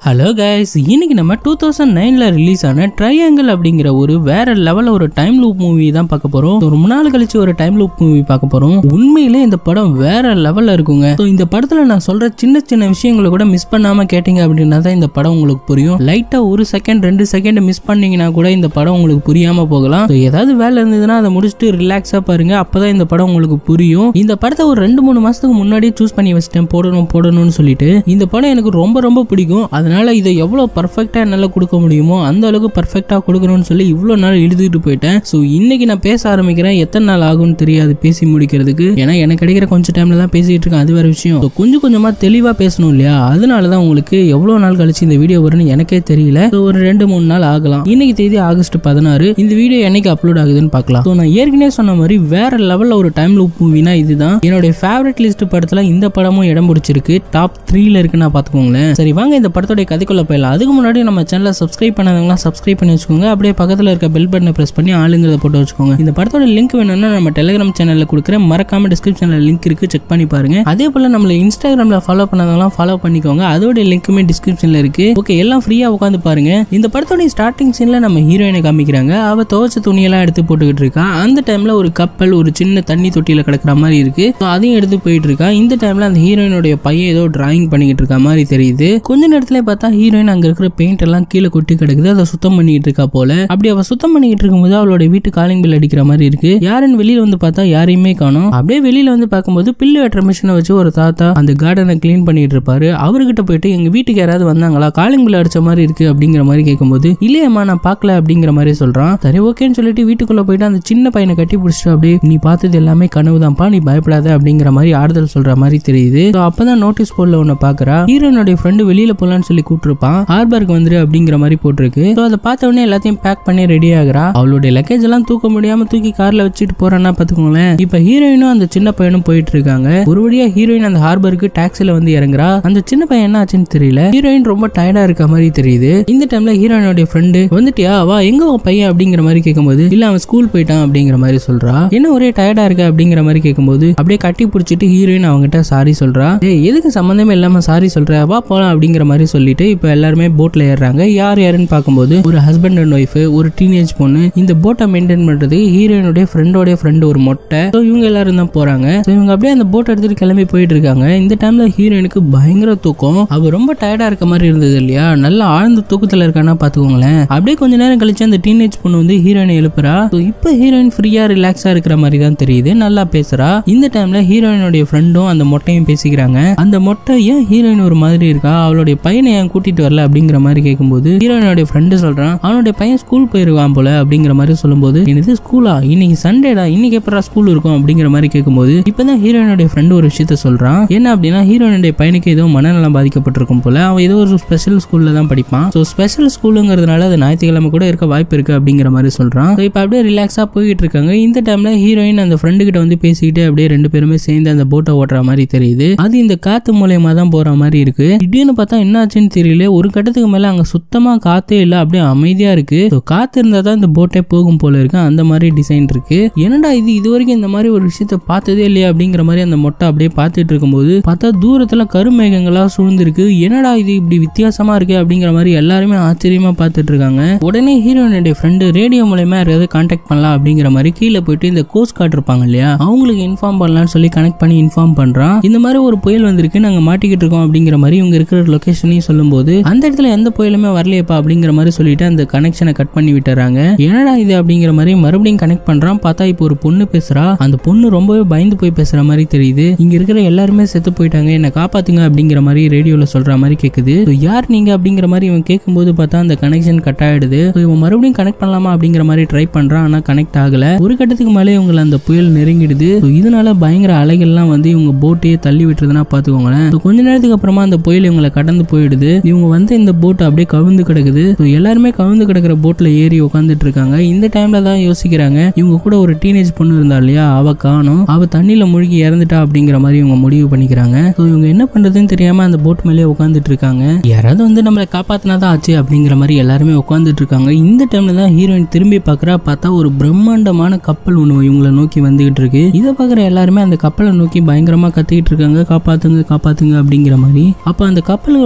hello guys இன்னைக்கு நம்ம two thousand நைன்ல ரிலீஸ் ஆன ட்ரையாங்கிள் அப்படிங்கிற ஒரு வேற லெவல்ல ஒரு டைம் லூப் மூவி தான் பார்க்க போறோம் ரொம்ப நாள் கழிச்சு ஒரு டைம் லூப் மூவி பார்க்க போறோம் உண்மையிலே இந்த படம் வேற லெவல்ல இருக்குங்க So, இந்த படத்துல நான் சொல்ற சின்ன சின்ன விஷயங்களை கூட மிஸ் பண்ணாம கேட்டீங்க அப்படின்னா தான் இந்த படம் உங்களுக்கு புரியும் லைட்டா ஒரு செகண்ட் ரெண்டு செகண்ட் மிஸ் பண்ணீங்கன்னா கூட இந்த படம் உங்களுக்கு புரியாம போகலாம் So, ஏதாவது வேலை இருந்ததுன்னா அதை முடிச்சுட்டு ரிலாக்ஸா பாருங்க அப்பதான் இந்த படம் உங்களுக்கு புரியும் இந்த படத்தை ஒரு ரெண்டு மூணு மாசத்துக்கு முன்னாடியே சூஸ் பண்ணி வச்சிட்டேன் போடணும் போடணும்னு சொல்லிட்டு இந்த படம் எனக்கு ரொம்ப ரொம்ப பிடிக்கும் அதனால இதை எவ்வளவு பர்ஃபெக்டா என்னால கொடுக்க முடியுமோ அந்த அளவுக்கு பர்ஃபெக்டா கொடுக்கணும்னு சொல்லி இவ்வளவு நாள் எழுதிட்டு போயிட்டேன் ஸோ இன்னைக்கு நான் பேச ஆரம்பிக்கிறேன் எத்தனை நாள் ஆகும்னு தெரியாது பேசி முடிக்கிறதுக்கு ஏன்னா எனக்கு கிடைக்கிற கொஞ்சம் டைம்ல தான் பேசிட்டு இருக்கேன் அது வேற விஷயம் So, கொஞ்சம் கொஞ்சமா தெளிவா பேசணும் இல்லையா அதனால தான் உங்களுக்கு எவ்வளவு நாள் கழிச்சு இந்த வீடியோ வரும்னு எனக்கே தெரியல So, ஒரு ரெண்டு மூணு நாள் ஆகலாம் இன்னைக்கு தேதி ஆகஸ்ட் பதினாறு இந்த வீடியோ என்னைக்கு அப்லோட் ஆகுதுன்னு பார்க்கலாம் So, நான் ஏற்கனவே சொன்ன மாதிரி வேற லெவல்ல ஒரு டைம் லூப் மூவினா இதுதான் என்னுடைய ஃபேவரட் லிஸ்ட் படத்துல இந்த படமும் இடம் பிடிச்சிருக்கு டாப் த்ரீல இருக்குன்னா பாத்துக்கோங்களேன் சரி வாங்க இந்த படத்தோட கதைக்குள்ள போயிடலாம் அதுக்கு முன்னாடி நம்ம சேனலை சப்ஸ்கிரைப் பண்ணாதவங்களாம் சப்ஸ்கிரைப் பண்ணி வச்சுக்கோங்க அப்படியே பக்கத்துல இருக்க பெல் பட்டனை பிரஸ் பண்ணி ஆளுங்கிறத போட்டு வச்சுக்கோங்க இந்த படத்தோட லிங்க் வேணும்னா நம்ம டெலிகிராம் சேனல்ல கொடுக்குறேன் மறக்காம டிஸ்கிரிப்ஷன்ல லிங்க் இருக்கு செக் பண்ணி பாருங்க அதே போல நம்மள இன்ஸ்டாகிராம்ல ஃபாலோ பண்ணாதவங்களாம் ஃபாலோ பண்ணிக்கோங்க அதோட லிங்க்குமே டிஸ்கிரிப்ஷன்ல இருக்கு ஓகே எல்லாம் ஃப்ரீயா உட்காந்து பாருங்க இந்த படத்தோட ஸ்டார்டிங் சீன்ல நம்ம ஹீரோயினை காமிக்கிறாங்க அவ துவைச்ச துணியெல்லாம் எடுத்து போட்டுக்கிட்டு இருக்கா அந்த டைம்ல ஒரு கப்பல் ஒரு சின்ன தண்ணி தொட்டியில கிடக்குற மாதிரி இருக்கு So, அதையும் எடுத்து போயிட்டு இருக்கா இந்த டைம்ல அந்த ஹீரோயினுடைய பையன் ஏதோ டிராயிங் பண்ணிக்கிட்டு இருக்க மாதிரி தெரியுது கொஞ்ச நேரத்துல பார்த்தா ஹீரோயின் அங்க இருக்கிற பெயிண்ட் எல்லாம் கீழே கொட்டி கிடக்குது அதை சுத்தம் பண்ணிட்டு இருக்கா போல அப்படி அவ சுத்தம் பண்ணிக்கிட்டு இருக்கும்போது அவளோட வீட்டு காலிங் பில் அடிக்கிற மாதிரி இருக்கு யாருன்னு வெளியில வந்து பார்த்தா யாரையுமே காணோம் அப்படியே வெளியில வந்து பார்க்கும்போது பில்லு வெட்டுற மிஷினை வச்சு ஒரு தாத்தா அந்த கார்டனை க்ளீன் பண்ணிட்டு இருப்பாரு அவர்கிட்ட போயிட்டு எங்க வீட்டுக்கு யாராவது வந்தாங்களா காலிங் பில் அடிச்ச மாதிரி இருக்கு அப்படிங்கிற மாதிரி கேட்கும்போது இல்லையம்மா நான் பார்க்கல அப்படிங்கிற மாதிரி சொல்றான் சரி ஓகேன்னு சொல்லிட்டு வீட்டுக்குள்ள போயிட்டு அந்த சின்ன பையனை கட்டி பிடிச்சிட்டு அப்படியே நீ பார்த்தது எல்லாமே கனவுதான்ப்பா நீ பயப்படாத அப்படிங்கிற மாதிரி ஆறுதல் சொல்ற மாதிரி தெரியுது So, அப்பதான் நோட்டீஸ் போர்ட்ல ஒன்னு பாக்குறா ஹீரோனுடைய ஃப்ரெண்டு வெளியில போலான்னு சொல்லி கூப்பிட்டுருப்பான் ஹார்பருக்கு வந்துரு அப்படிங்கிற மாதிரி போட்டிருக்கு ஸோ அதை பார்த்த உடனே எல்லாத்தையும் பேக் பண்ணி ரெடி ஆகுறா அவளுடைய லக்கேஜ் எல்லாம் தூக்க முடியாம தூக்கி கார்ல வச்சுட்டு போறான்னா பாத்துக்கோங்களேன் இப்ப ஹீரோயினும் அந்த சின்ன பையனும் போயிட்டு இருக்காங்க ஒரு வழியா ஹீரோயின் அந்த ஹார்பருக்கு டாக்ஸில வந்து இறங்குறா அந்த சின்ன பையன் என்ன ஆச்சுன்னு தெரியல ஹீரோயின் ரொம்ப டயர்டா இருக்க மாதிரி தெரியுது இந்த டைம்ல ஹீரோயினுடைய ஃப்ரெண்டு வந்துட்டியா வா எங்க உன் பையன் அப்படிங்கிற மாதிரி கேட்கும்போது இல்ல அவன் ஸ்கூல் போயிட்டான் அப்படிங்கிற மாதிரி சொல்றா என்ன ஒரே டயர்டா இருக்க அப்படிங்கிற மாதிரி கேட்கும்போது அப்படியே கட்டி பிடிச்சிட்டு ஹீரோயின் அவங்ககிட்ட சாரி சொல்றா ஏய் எதுக்கு சம்மந்தமே இல்லாம சாரி சொல்ற வா போலாம் அப்படிங்கிற மாதிரி சொல்லிட்டு இப்ப எல்லாருமே போட்ல ஏறுறாங்க யார் யாருன்னு பார்க்கும்போது ஒரு ஹஸ்பண்ட் அண்ட் ஒய்ஃப் ஒரு டீனேஜ் பொண்ணு இந்த போட்டை மெயின்டைன் பண்றது ஹீரோயினுடைய ஃப்ரெண்டோடைய ஃப்ரெண்ட் ஒரு மொட்டை So, இவங்க எல்லாரும் தான் போறாங்க So, இவங்க அப்படியே அந்த போட் எடுத்துட்டு கிளம்பி போயிட்டு இருக்காங்க இந்த டைம்ல ஹீரோயினுக்கு பயங்கர தூக்கம் அவ ரொம்ப டயர்டா இருக்க மாதிரி இருந்தது இல்லையா நல்ல ஆழ்ந்த தூக்கத்துல இருக்கானா பாத்துக்கோங்களேன் அப்படியே கொஞ்ச நேரம் கழிச்சு அந்த டீனேஜ் பொண்ணு வந்து ஹீரோயினை எழுப்புறா So, இப்போ ஹீரோயின் ஃப்ரீயா ரிலாக்ஸா இருக்கிற மாதிரி தான் தெரியுது நல்லா பேசுறா இந்த டைம்ல ஹீரோயினுடைய ஃப்ரெண்டும் அந்த மொட்டையும் பேசிக்கிறாங்க அந்த மொட்டை ஏன் ஹீரோயின் ஒரு மாதிரி இருக்கா அவளுடைய பையனை ஏன் கூட்டிட்டு வரல அப்படிங்கிற மாதிரி கேட்கும்போது ஹீரோயினுடைய ஃப்ரெண்டு சொல்றான் அவனுடைய பையன் ஸ்கூல் போயிருவான் போல அப்படிங்கிற மாதிரி சொல்லும்போது என்னது ஸ்கூலா இன்னைக்கு சண்டேடா இன்னைக்கு எப்படா ஸ்கூல் இருக்கும் அப்படிங்கிற மாதிரி கேட்கும்போது இப்பதான் ஹீரோயினுடைய ஃப்ரெண்டு ஒரு விஷயத்த சொல்றான் என்ன அப்படின்னா ஹீரோயினுடைய பையனுக்கு ஏதோ மனநலம் பாதிக்கப்பட்டிருக்கும் போல அவன் ஏதோ ஒரு ஸ்பெஷல் ஸ்கூல்ல தான் படிப்பான் ஸோ ஸ்பெஷல் ஸ்கூலுங்கிறதுனால அது ஞாயிற்றுக்கிழமை கூட இருக்க வாய்ப்பு இருக்கு அப்படிங்கிற மாதிரி சொல்றான் ஸோ இப்போ அப்படியே ரிலாக்ஸா போயிட்டு இருக்காங்க இந்த டைம்ல ஹீரோயின் அந்த ஃப்ரெண்டு கிட்ட வந்து பேசிக்கிட்டு அப்படியே ரெண்டு பேருமே சேர்ந்து அந்த போட்டை ஓட்டுற மாதிரி தெரியுது அது இந்த காத்து மூலியமா தான் போற மாதிரி இருக்கு திடீர்னு பார்த்தா என்ன ஆச்சுன்னு தெரியல ஒரு கட்டத்துக்கு மேல அங்க சுத்தமா காத்தே இல்ல அப்படியே அமைதியா இருக்கு So, காத்து இருந்தா தான் இந்த போட்டே போகும் போல இருக்கு அந்த மாதிரி டிசைன் இருக்கு என்னடா இது இது வரைக்கும் இந்த மாதிரி ஒரு விஷயத்த பார்த்ததே இல்லையா அப்படிங்கிற மாதிரி அந்த மொட்டை அப்படியே பார்த்துட்டு இருக்கும்போது பார்த்தா தூரத்துல கருமேகங்களா சூழ்ந்திருக்கு என்னடா இது இப்படி வித்தியாசமா இருக்கு அப்படிங்கிற மாதிரி எல்லாருமே ஆச்சரியமா பார்த்துட்டு இருக்காங்க உடனே ஹீரோயினுடைய ஃப்ரெண்டு ரேடியோ மூலயமா யாராவது கான்டாக்ட் பண்ணலாம் அப்படிங்கிற மாதிரி கீழே போயிட்டு இந்த கோஸ்ட் கார்டு இருப்பாங்க இல்லையா அவங்களுக்கு இன்ஃபார்ம் பண்ணலாம்னு சொல்லி கனெக்ட் பண்ணி இன்ஃபார்ம் பண்றான் இந்த மாதிரி ஒரு புயல் வந்திருக்கு நாங்க மாட்டிக்கிட்டு இருக்கோம் அப்படிங்கிற மாதிரி இவங்க இருக்கிற லொகேஷனையும் சொல்லும்போது அந்த இடத்துல எந்த புயலுமே வரலையப்பா அப்படிங்கிற மாதிரி சொல்லிட்டு அந்த கனெக்ஷனை கட் பண்ணி விட்டுறாங்க என்னடா இது அப்படிங்கிற மாதிரி மறுபடியும் கனெக்ட் பண்றான் பார்த்தா இப்போ ஒரு பொண்ணு பேசுறா அந்த பொண்ணு ரொம்பவே பயந்து போய் பேசுற மாதிரி தெரியுது இங்க இருக்கிற எல்லாருமே செத்து போயிட்டாங்க என்ன காப்பாத்துங்க அப்படிங்கிற மாதிரி ரேடியோல சொல்ற மாதிரி கேக்குது So, யார் நீங்க அப்படிங்கிற மாதிரி இவன் கேட்கும்போது பார்த்தா அந்த கனெக்ஷன் கட் ஆயிடுது So, இவன் மறுபடியும் கனெக்ட் பண்ணலாமா அப்படிங்கிற மாதிரி ட்ரை பண்றான் ஆனா கனெக்ட் ஆகல ஒரு கட்டத்துக்கு மேலே இவங்களை அந்த புயல் நெருங்கிடுது So, இதனால பயங்கர அலைகள்லாம் வந்து இவங்க போட்டையே தள்ளி விட்டுறதுனா பாத்துக்கோங்களேன் So, கொஞ்ச நேரத்துக்கு அப்புறமா அந்த புயல் இவங்களை கடந்து போயிடுது இவங்க வந்து இந்த போட் அப்படியே கவிழ்ந்து கிடக்குது So, எல்லாருமே கவிழ்ந்து கிடக்குற போட்ல ஏறி உட்காந்துட்டு இருக்காங்க இந்த டைம்ல தான் யோசிக்கிறாங்க இவங்க கூட ஒரு டீனேஜ் பொண்ணு இருந்தா இல்லையா அவ காணும் அவ தண்ணியில மூழ்கி இறந்துட்டா அப்படிங்கிற மாதிரி இவங்க முடிவு பண்ணிக்கிறாங்க So, இவங்க என்ன பண்றதுன்னு தெரியாம அந்த போட் மேலே உட்காந்துட்டு இருக்காங்க யாராவது வந்து நம்மளை காப்பாத்தினா தான் ஆச்சு அப்படிங்கிற மாதிரி எல்லாருமே உட்காந்துட்டு இருக்காங்க இந்த டைம்ல தான் ஹீரோயின் திரும்பி பார்க்கறா பார்த்தா ஒரு பிரம்மாண்டமான கப்பல் ஒன்று இவங்களை நோக்கி வந்துகிட்டு இருக்கு இதை பார்க்குற எல்லாருமே அந்த கப்பலை நோக்கி பயங்கரமா கத்திக்கிட்டு இருக்காங்க காப்பாத்துங்க காப்பாத்துங்க அப்படிங்கிற மாதிரி அப்ப அந்த கப்பலோட எஜ்ஜில்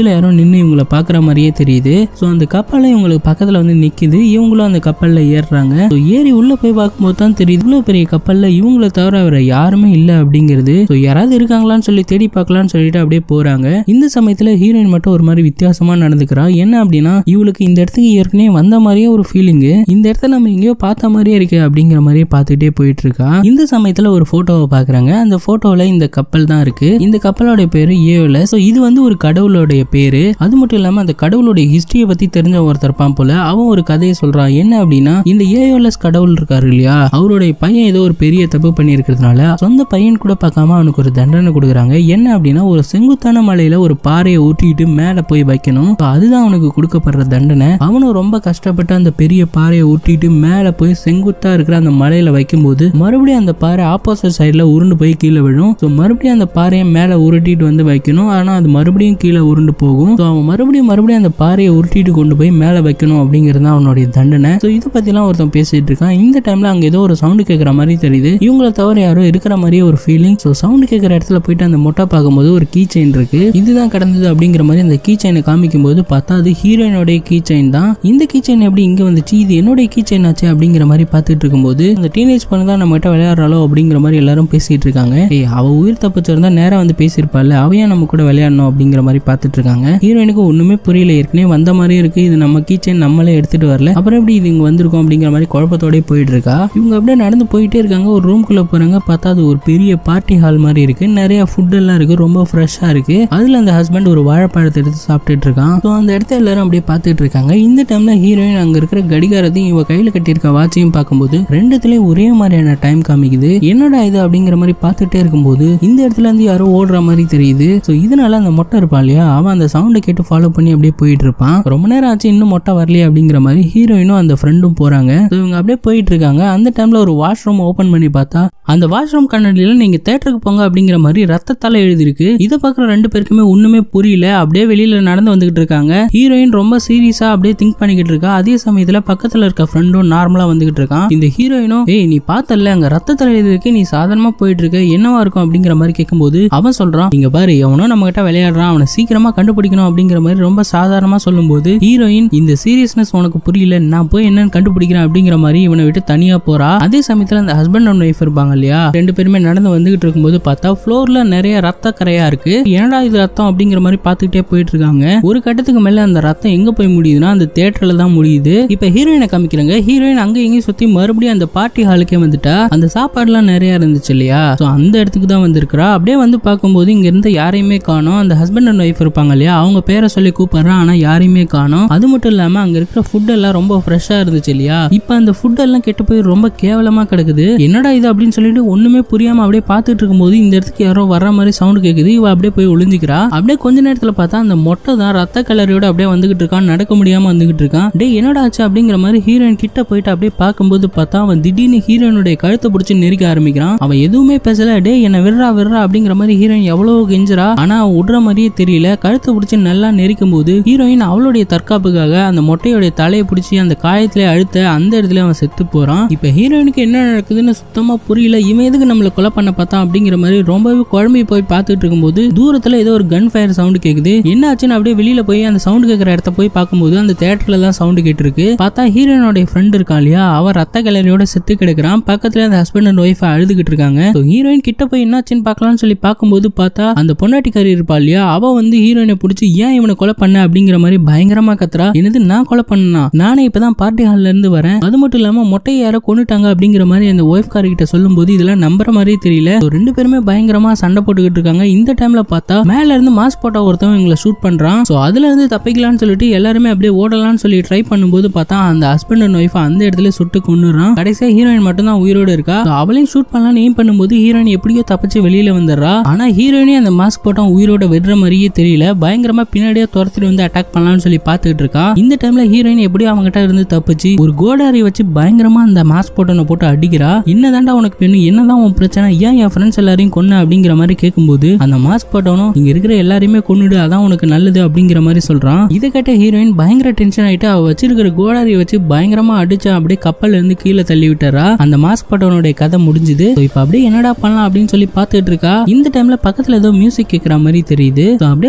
தூரத்துல யாரோ நின்று இவங்கள பாக்குற மாதிரியே தெரியுது ஸோ அந்த கப்பலை இவங்களுக்கு பக்கத்துல வந்து நிக்குது இவங்களும் அந்த கப்பல்ல ஏறுறாங்க So, ஏறி உள்ள போய் பார்க்கும்போது தான் தெரியுது இவ்வளவு பெரிய கப்பல்ல இவங்கள தவிர வேற யாருமே இல்ல அப்படிங்கிறது ஸோ யாராவது இருக்காங்களான்னு சொல்லி தேடி பார்க்கலாம்னு சொல்லிட்டு அப்படியே போறாங்க இந்த சமயத்துல ஹீரோயின் மட்டும் ஒரு மாதிரி வித்தியாசமா நடந்துக்கிறா என்ன அப்படின்னா இவளுக்கு இந்த இடத்துக்கு ஏற்கனவே வந்த மாதிரியே ஒரு ஃபீலிங்கு இந்த இடத்த நம்ம எங்கேயோ பார்த்த மாதிரியே இருக்கு அப்படிங்கிற மாதிரியே பார்த்துட்டே போயிட்டு இருக்கா இந்த சமயத்துல ஒரு போட்டோவை பாக்குறாங்க அந்த போட்டோல இந்த கப்பல் தான் இருக்கு இந்த கப்பலோட பேரு ஏவல ஸோ இது வந்து ஒரு கடவுளுடைய பேரு அது மட்டும் இல்லாம அந்த கடவுளுடைய ஹிஸ்டரியை பத்தி தெரிஞ்ச ஒருத்தர் இருப்பான் போல அவன் ஒரு கதையை சொல்றான் என்ன அப்படின்னா இந்த ஏஎல்எஸ் கடவுள் இருக்காரு இல்லையா அவருடைய பையன் ஏதோ ஒரு பெரிய தப்பு பண்ணியிருக்கிறதுனால சொந்த பையன் கூட பார்க்காம அவனுக்கு ஒரு தண்டனை கொடுக்குறாங்க என்ன அப்படின்னா ஒரு செங்குத்தான மலையில ஒரு பாறையை ஊற்றிட்டு மேல போய் வைக்கணும் So அதுதான் அவனுக்கு கொடுக்கப்படுற தண்டனை அவனும் ரொம்ப கஷ்டப்பட்டு அந்த பெரிய பாறையை ஊற்றிட்டு மேல போய் செங்குத்தா இருக்கிற அந்த மலையில வைக்கும்போது மறுபடியும் அந்த பாறை ஆப்போசிட் சைடுல உருண்டு போய் கீழே விழும் ஸோ மறுபடியும் அந்த பாறையை மேல உருட்டிட்டு வந்து வைக்கணும் ஆனா அது மறுபடியும் கீழே உருண்டு போகும் ஸோ அவன் மறுபடியும் மறுபடியும் அந்த பாறையை உருட்டிட்டு கொண்டு போய் மேல வைக்கணும் அப்படிங்கிறது தான் அவனுடைய தண்டனை ஸோ இதை பத்திலாம் ஒருத்தன் பேசிட்டு இருக்கான் இந்த டைம்ல அங்க ஏதோ ஒரு சவுண்டு கேட்குற மாதிரி தெரியுது இவங்கள தவிர யாரோ இருக்கிற மாதிரியே ஒரு ஃபீலிங் ஸோ சவுண்டு கேட்குற இடத்துல போயிட்டு அந்த மொட்டை பார்க்கும்போது ஒரு கீ செயின் இருக்கு இதுதான் கடந்தது அப்படிங்கிற மாதிரி அந்த கீ செயினை காமிக்கும் போது பார்த்தா அது ஹீரோயினோடைய கீ செயின் தான் இந்த கீ செயின் எப்படி இங்க வந்துச்சு இது என்னுடைய கீ செயின் ஆச்சு அப்படிங்கிற மாதிரி பார்த்துட்டு இருக்கும்போது அந்த டீனேஜ் பொண்ணு தான் நம்ம கிட்ட விளையாடுறாளோ அப்படிங்கிற மாதிரி எல்லாரும் பேசிட்டு இருக்காங்க ஏய் அவ உயிர் தப்பிச்சிருந்தா நேரா வந்து பேசியிருப்பாள் அவ ஏன் நம்ம கூட விளையாடணும் அப்படிங்கிற மாதிரி பார்த்துட்டு இருக்காங்க ஹீரோயினுக்கு ஒண்ணுமே புரியல ஏற்கனவே வந்த மாதிரி இருக்கு இது நம்ம கீ செயின் நம்மளே எடுத்துட்டு வரல அப்புறம் எப்படி இது இங்க வந்திருக்கோம் அப்படிங்கிற மாதிரி குழப்பத்தோடய போயிட்டு இருக்கா இவங்க அப்படியே நடந்து போயிட்டே இருக்காங்க ஒரு ரூம்குள்ள போறாங்க பார்த்தா அது ஒரு பெரிய பார்ட்டி ஹால் மாதிரி இருக்கு நிறைய ஃபுட் எல்லாம் இருக்கு ரொம்ப ஃப்ரெஷ்ஷா இருக்கு அதுல அந்த ஹஸ்பண்ட் ஒரு வாழைப்பழத்தை எடுத்து சாப்பிட்டுட்டு இருக்கான் ஸோ அந்த இடத்த எல்லாரும் அப்படியே பார்த்துட்டு இருக்காங்க இந்த டைம்ல ஹீரோயின் அங்க இருக்கிற கடிகாரத்தையும் இவ கையில கட்டியிருக்க வாட்சையும் பார்க்கும்போது ரெண்டுத்துலயும் ஒரே மாதிரியான டைம் காமிக்குது என்னடா இது அப்படிங்கிற மாதிரி பார்த்துட்டே இருக்கும்போது இந்த இடத்துல இருந்து யாரோ ஓடுற மாதிரி தெரியுது ஸோ இதனால அந்த மொட்டை இருப்பான் இல்லையா அவன் அந்த சவுண்டை கேட்டு ஃபாலோ பண்ணி அப்படியே போயிட்டு இருப்பான் ரொம்ப நேரம் ஆச்சு இன்னும் மொட்டை வரலையே அப்படிங்கிற மாதிரி ஹீரோயினும் அந்த ஃப்ரெண்டும் போறாங்க ஸோ இவங்க அப்படியே போயிட்டு இருக்காங்க அந்த டைம்ல ஒரு வாஷ்ரூம் ஓபன் பண்ணி பார்த்தா அந்த வாஷ்ரூம் கண்ணாடியில நீங்க தேட்டருக்கு போங்க அப்படிங்கிற மாதிரி ரத்தத்தால எழுதிருக்கு இதை பார்க்குற ரெண்டு பேருக்குமே ஒண்ணுமே புரியல அப்படியே வெளியில நடந்து வந்துகிட்டு இருக்காங்க ஹீரோயின் ரொம்ப சீரியஸா அப்படியே திங்க் பண்ணிக்கிட்டு இருக்கா அதே சமயத்துல பக்கத்துல இருக்க ஃப்ரெண்டும் நார்மலா வந்துகிட்டு இருக்கான் இந்த ஹீரோயினும் ஏய் நீ பார்த்தல அங்க ரத்தத்தால எழுதிருக்கு நீ சாதாரணமா போயிட்டு இருக்க என்னவா இருக்கும் அப்படிங்கிற மாதிரி கேட்கும்போது அவன் சொல்றான் இங்க பாரு எவனோ நம்ம கிட்ட விளையாடுறான் அவனை சீக்கிரமா கண்டுபிடிக்கணும் அப்படிங்கிற மாதிரி ரொம்ப சாதாரணமா சொல்லும்போது ஹீரோயின் இந்த சீரியஸ்னஸ் உனக்கு புரியல நான் போய் என்னன்னு கண்டுபிடிக்கிறேன் அப்படிங்கிற மாதிரி இவனை விட்டு தனியா போறா அதே சமயத்துல அந்த ஹஸ்பண்ட் அண்ட் ஒய்ஃப் இருப்பாங்க இல்லையா ரெண்டு பேருமே நடந்து வந்துகிட்டு இருக்கும்போது பார்த்தா ஃப்ளோர்ல நிறைய ரத்த கரையா இருக்கு என்னடா இது ரத்தம் அப்படிங்கிற மாதிரி பார்த்துக்கிட்டே போயிட்டு இருக்காங்க ஒரு கட்டத்துக்கு மேல அந்த ரத்தம் எங்க போய் முடியுதுன்னா அந்த தியேட்டர்ல தான் முடியுது இப்ப ஹீரோயினை காமிக்கிறாங்க ஹீரோயின் அங்க எங்கேயும் சுத்தி மறுபடியும் அந்த பார்ட்டி ஹாலுக்கே வந்துட்டா அந்த சாப்பாடுலாம் நிறைய இருந்துச்சு இல்லையா சோ அந்த இடத்துக்கு தான் வந்திருக்கிறா அப்படியே வந்து பார்க்கும்போது இங்க இருந்து யாரையுமே காணோம் அந்த ஹஸ்பண்ட் அண்ட் ஒய்ஃப் இருப்பாங்க இல்லையா அவங்க பேரை சொல்லி கூப்பிடுறான் ஆனா யாரையுமே காணோம் அது மட்டும் இல்லாம அங்க இருக்கிற ஃபுட் எல்லாம் ரொம்ப ஃப்ரெஷ்ஷா இருந்துச்சு இல்லையா இப்ப அந்த ஃபுட் எல்லாம் கெட்டு போய் ரொம்ப கேவலமா கிடக்குது என்னடா இது அப்படின்னு சொல்லிட்டு ஒண்ணுமே புரியாம அப்படியே பார்த்துட்டு இருக்கும்போது இந்த இடத்துக்கு யாரோ வர்ற மாதிரி சவுண்ட் கேக்குது இவ அப்படியே போய் ஒளிஞ்சுக்கிறா அப்படியே கொஞ்ச நேரத்துல பார்த்தா அந்த மொட்டை தான் ரத்த கலரியோட அப்படியே வந்துகிட்டு இருக்கான் நடக்க முடியாம வந்துகிட்டு இருக்கான் டேய் என்னடா ஆச்சு அப்படிங்கிற மாதிரி ஹீரோயின் கிட்ட போயிட்டு அப்படியே பார்க்கும்போது பார்த்தா அவன் திடீர்னு ஹீரோயினுடைய கழுத்தை பிடிச்சி நெருக்க ஆரம்பிக்கிறான் அவன் எதுவுமே பேசல டேய் என்ன விடுறா விடுறா அப்படிங்கிற மாதிரி ஹீரோயின் எவ்வளவு கெஞ்சுறா ஆனா அவன் விடுற மாதிரியே தெரியல கழுத்தை பிடிச்சி நல்லா நெரிக்கும் போது ஹீரோயின் அவளுடைய தற்காப்புக்காக அந்த மொட்டையோடைய தலையை பிடிச்சி அந்த காயத்திலே அழுத்த அந்த இடத்துல அவன் செத்து போறான் இப்ப ஹீரோயினுக்கு என்ன நடக்குதுன்னு சுத்தமா புரியல இவன் எதுக்கு நம்மள கொலை பண்ண பார்த்தான் அப்படிங்கிற மாதிரி ரொம்பவே குழம்பி போய் பார்த்துட்டு இருக்கும்போது தூரத்துல ஏதோ ஒரு கன் ஃபயர் சவுண்ட் கேக்குது என்ன ஆச்சுன்னு அப்படியே வெளியில போய் அந்த சவுண்ட் கேட்கற இடத்த போய் பார்க்கும்போது அந்த தேட்டர்ல தான் சவுண்ட் கேட்டிருக்கு பார்த்தா ஹீரோயினோட ஃப்ரெண்ட் இருக்கான் இல்லையா அவ ரத்த கலரியோட செத்து கிடக்குறான் பக்கத்துல அந்த ஹஸ்பண்ட் அண்ட் ஒய்ஃப் அழுதுகிட்டு இருக்காங்க So, ஹீரோயின் கிட்ட போய் என்னாச்சுன்னு பார்க்கலாம்னு சொல்லி பார்க்கும்போது பார்த்தா அந்த பொண்டாட்டிக்காரி இருப்பா இல்லையா அவ வந்து ஹீரோயினை பிடிச்சி ஏன் இவனை கொலை பண்ண அப்படிங்கிற மாதிரி பயங்கரமா கத்துறா என்னது நான் கொலை பண்ணனா நானே இப்பதான் பார்ட்டி ஹால்ல இருந்து வரேன் அது மட்டும் இல்லாம மொட்டையை யாரோ கொண்டுட்டாங்க அப்படிங்கிற மாதிரி அந்த ஒய்ஃப் காரி கிட்ட சொல்லும்போது இதெல்லாம் நம்புற மாதிரியே தெரியல So, ரெண்டு பேருமே பயங்கரமா சண்டை போட்டுக்கிட்டு இருக்காங்க இந்த டைம்ல பார்த்தா மேல இருந்து மாஸ்க் போட்ட ஒருத்தவன் இவங்களை ஷூட் பண்றான் சோ அதுல இருந்து தப்பிக்கலாம்னு சொல்லிட்டு எல்லாருமே அப்படியே ஓடலாம்னு சொல்லி ட்ரை பண்ணும்போது பார்த்தா அந்த ஹஸ்பண்ட் அண்ட் ஒய்ஃப் அந்த இடத்துல சுட்டு கொண்டுறான் கடைசியா ஹீரோயின் மட்டும் தான் உயிரோட இருக்கா So, அவளையும் ஷூட் பண்ணலாம்னு எய்ம் பண்ணும்போது ஹீரோயின் எப்படியோ தப்பிச்சு வெளியில வந்துடுறா ஆனா ஹீரோயினே அந்த மாஸ்க் போட்டவன் உயிரோட விடுற மாதிரியே தெரியல பயங்கரமா பின்னாடியே துரத்திட்டு வந்து அட்டாக் பண்ணலாம்னு சொல்லி பார்த்துட்டு இருக்கா இந்த டைம்ல ஹீரோயின் எப்படியோ அவங்ககிட்ட இருந்து தப்பிச்சு ஒரு கோடாரி வச்சு பயங்கரமா அந்த மாஸ்க் போட்டவனை போட்டு அடிக்கிறா என்னதான்டா உனக்கு வேணும் என்னதான் உன் பிரச்சனை ஏன் என் ஃப்ரெண்ட்ஸ் எல்லாரையும் கொன்ன அப்படிங்கிற மாதிரி கேட்கும்போது அந்த மாஸ்க் போட்டவனும் இங்க இருக்கிற எல்லாரையுமே கொன்னுடு அதான் உனக்கு நல்லது அப்படிங்கிற மாதிரி சொல்றான் இதை கேட்ட ஹீரோயின் பயங்கர டென்ஷன் ஆயிட்டு அவ வச்சிருக்கிற கோடாரியை வச்சு பயங்கரமா அடிச்சு அப்படியே கப்பல்ல இருந்து கீழே தள்ளி விட்டுறா அந்த மாஸ்க் போட்டவனுடைய கதை முடிஞ்சுது So, இப்ப அப்படியே என்னடா பண்ணலாம் அப்படின்னு சொல்லி பார்த்துட்டு இருக்கா இந்த டைம்ல பக்கத்துல ஏதோ மியூசிக் கேட்கற மாதிரி தெரியுது So, அப்படியே ஒரு ரூம்குள்ள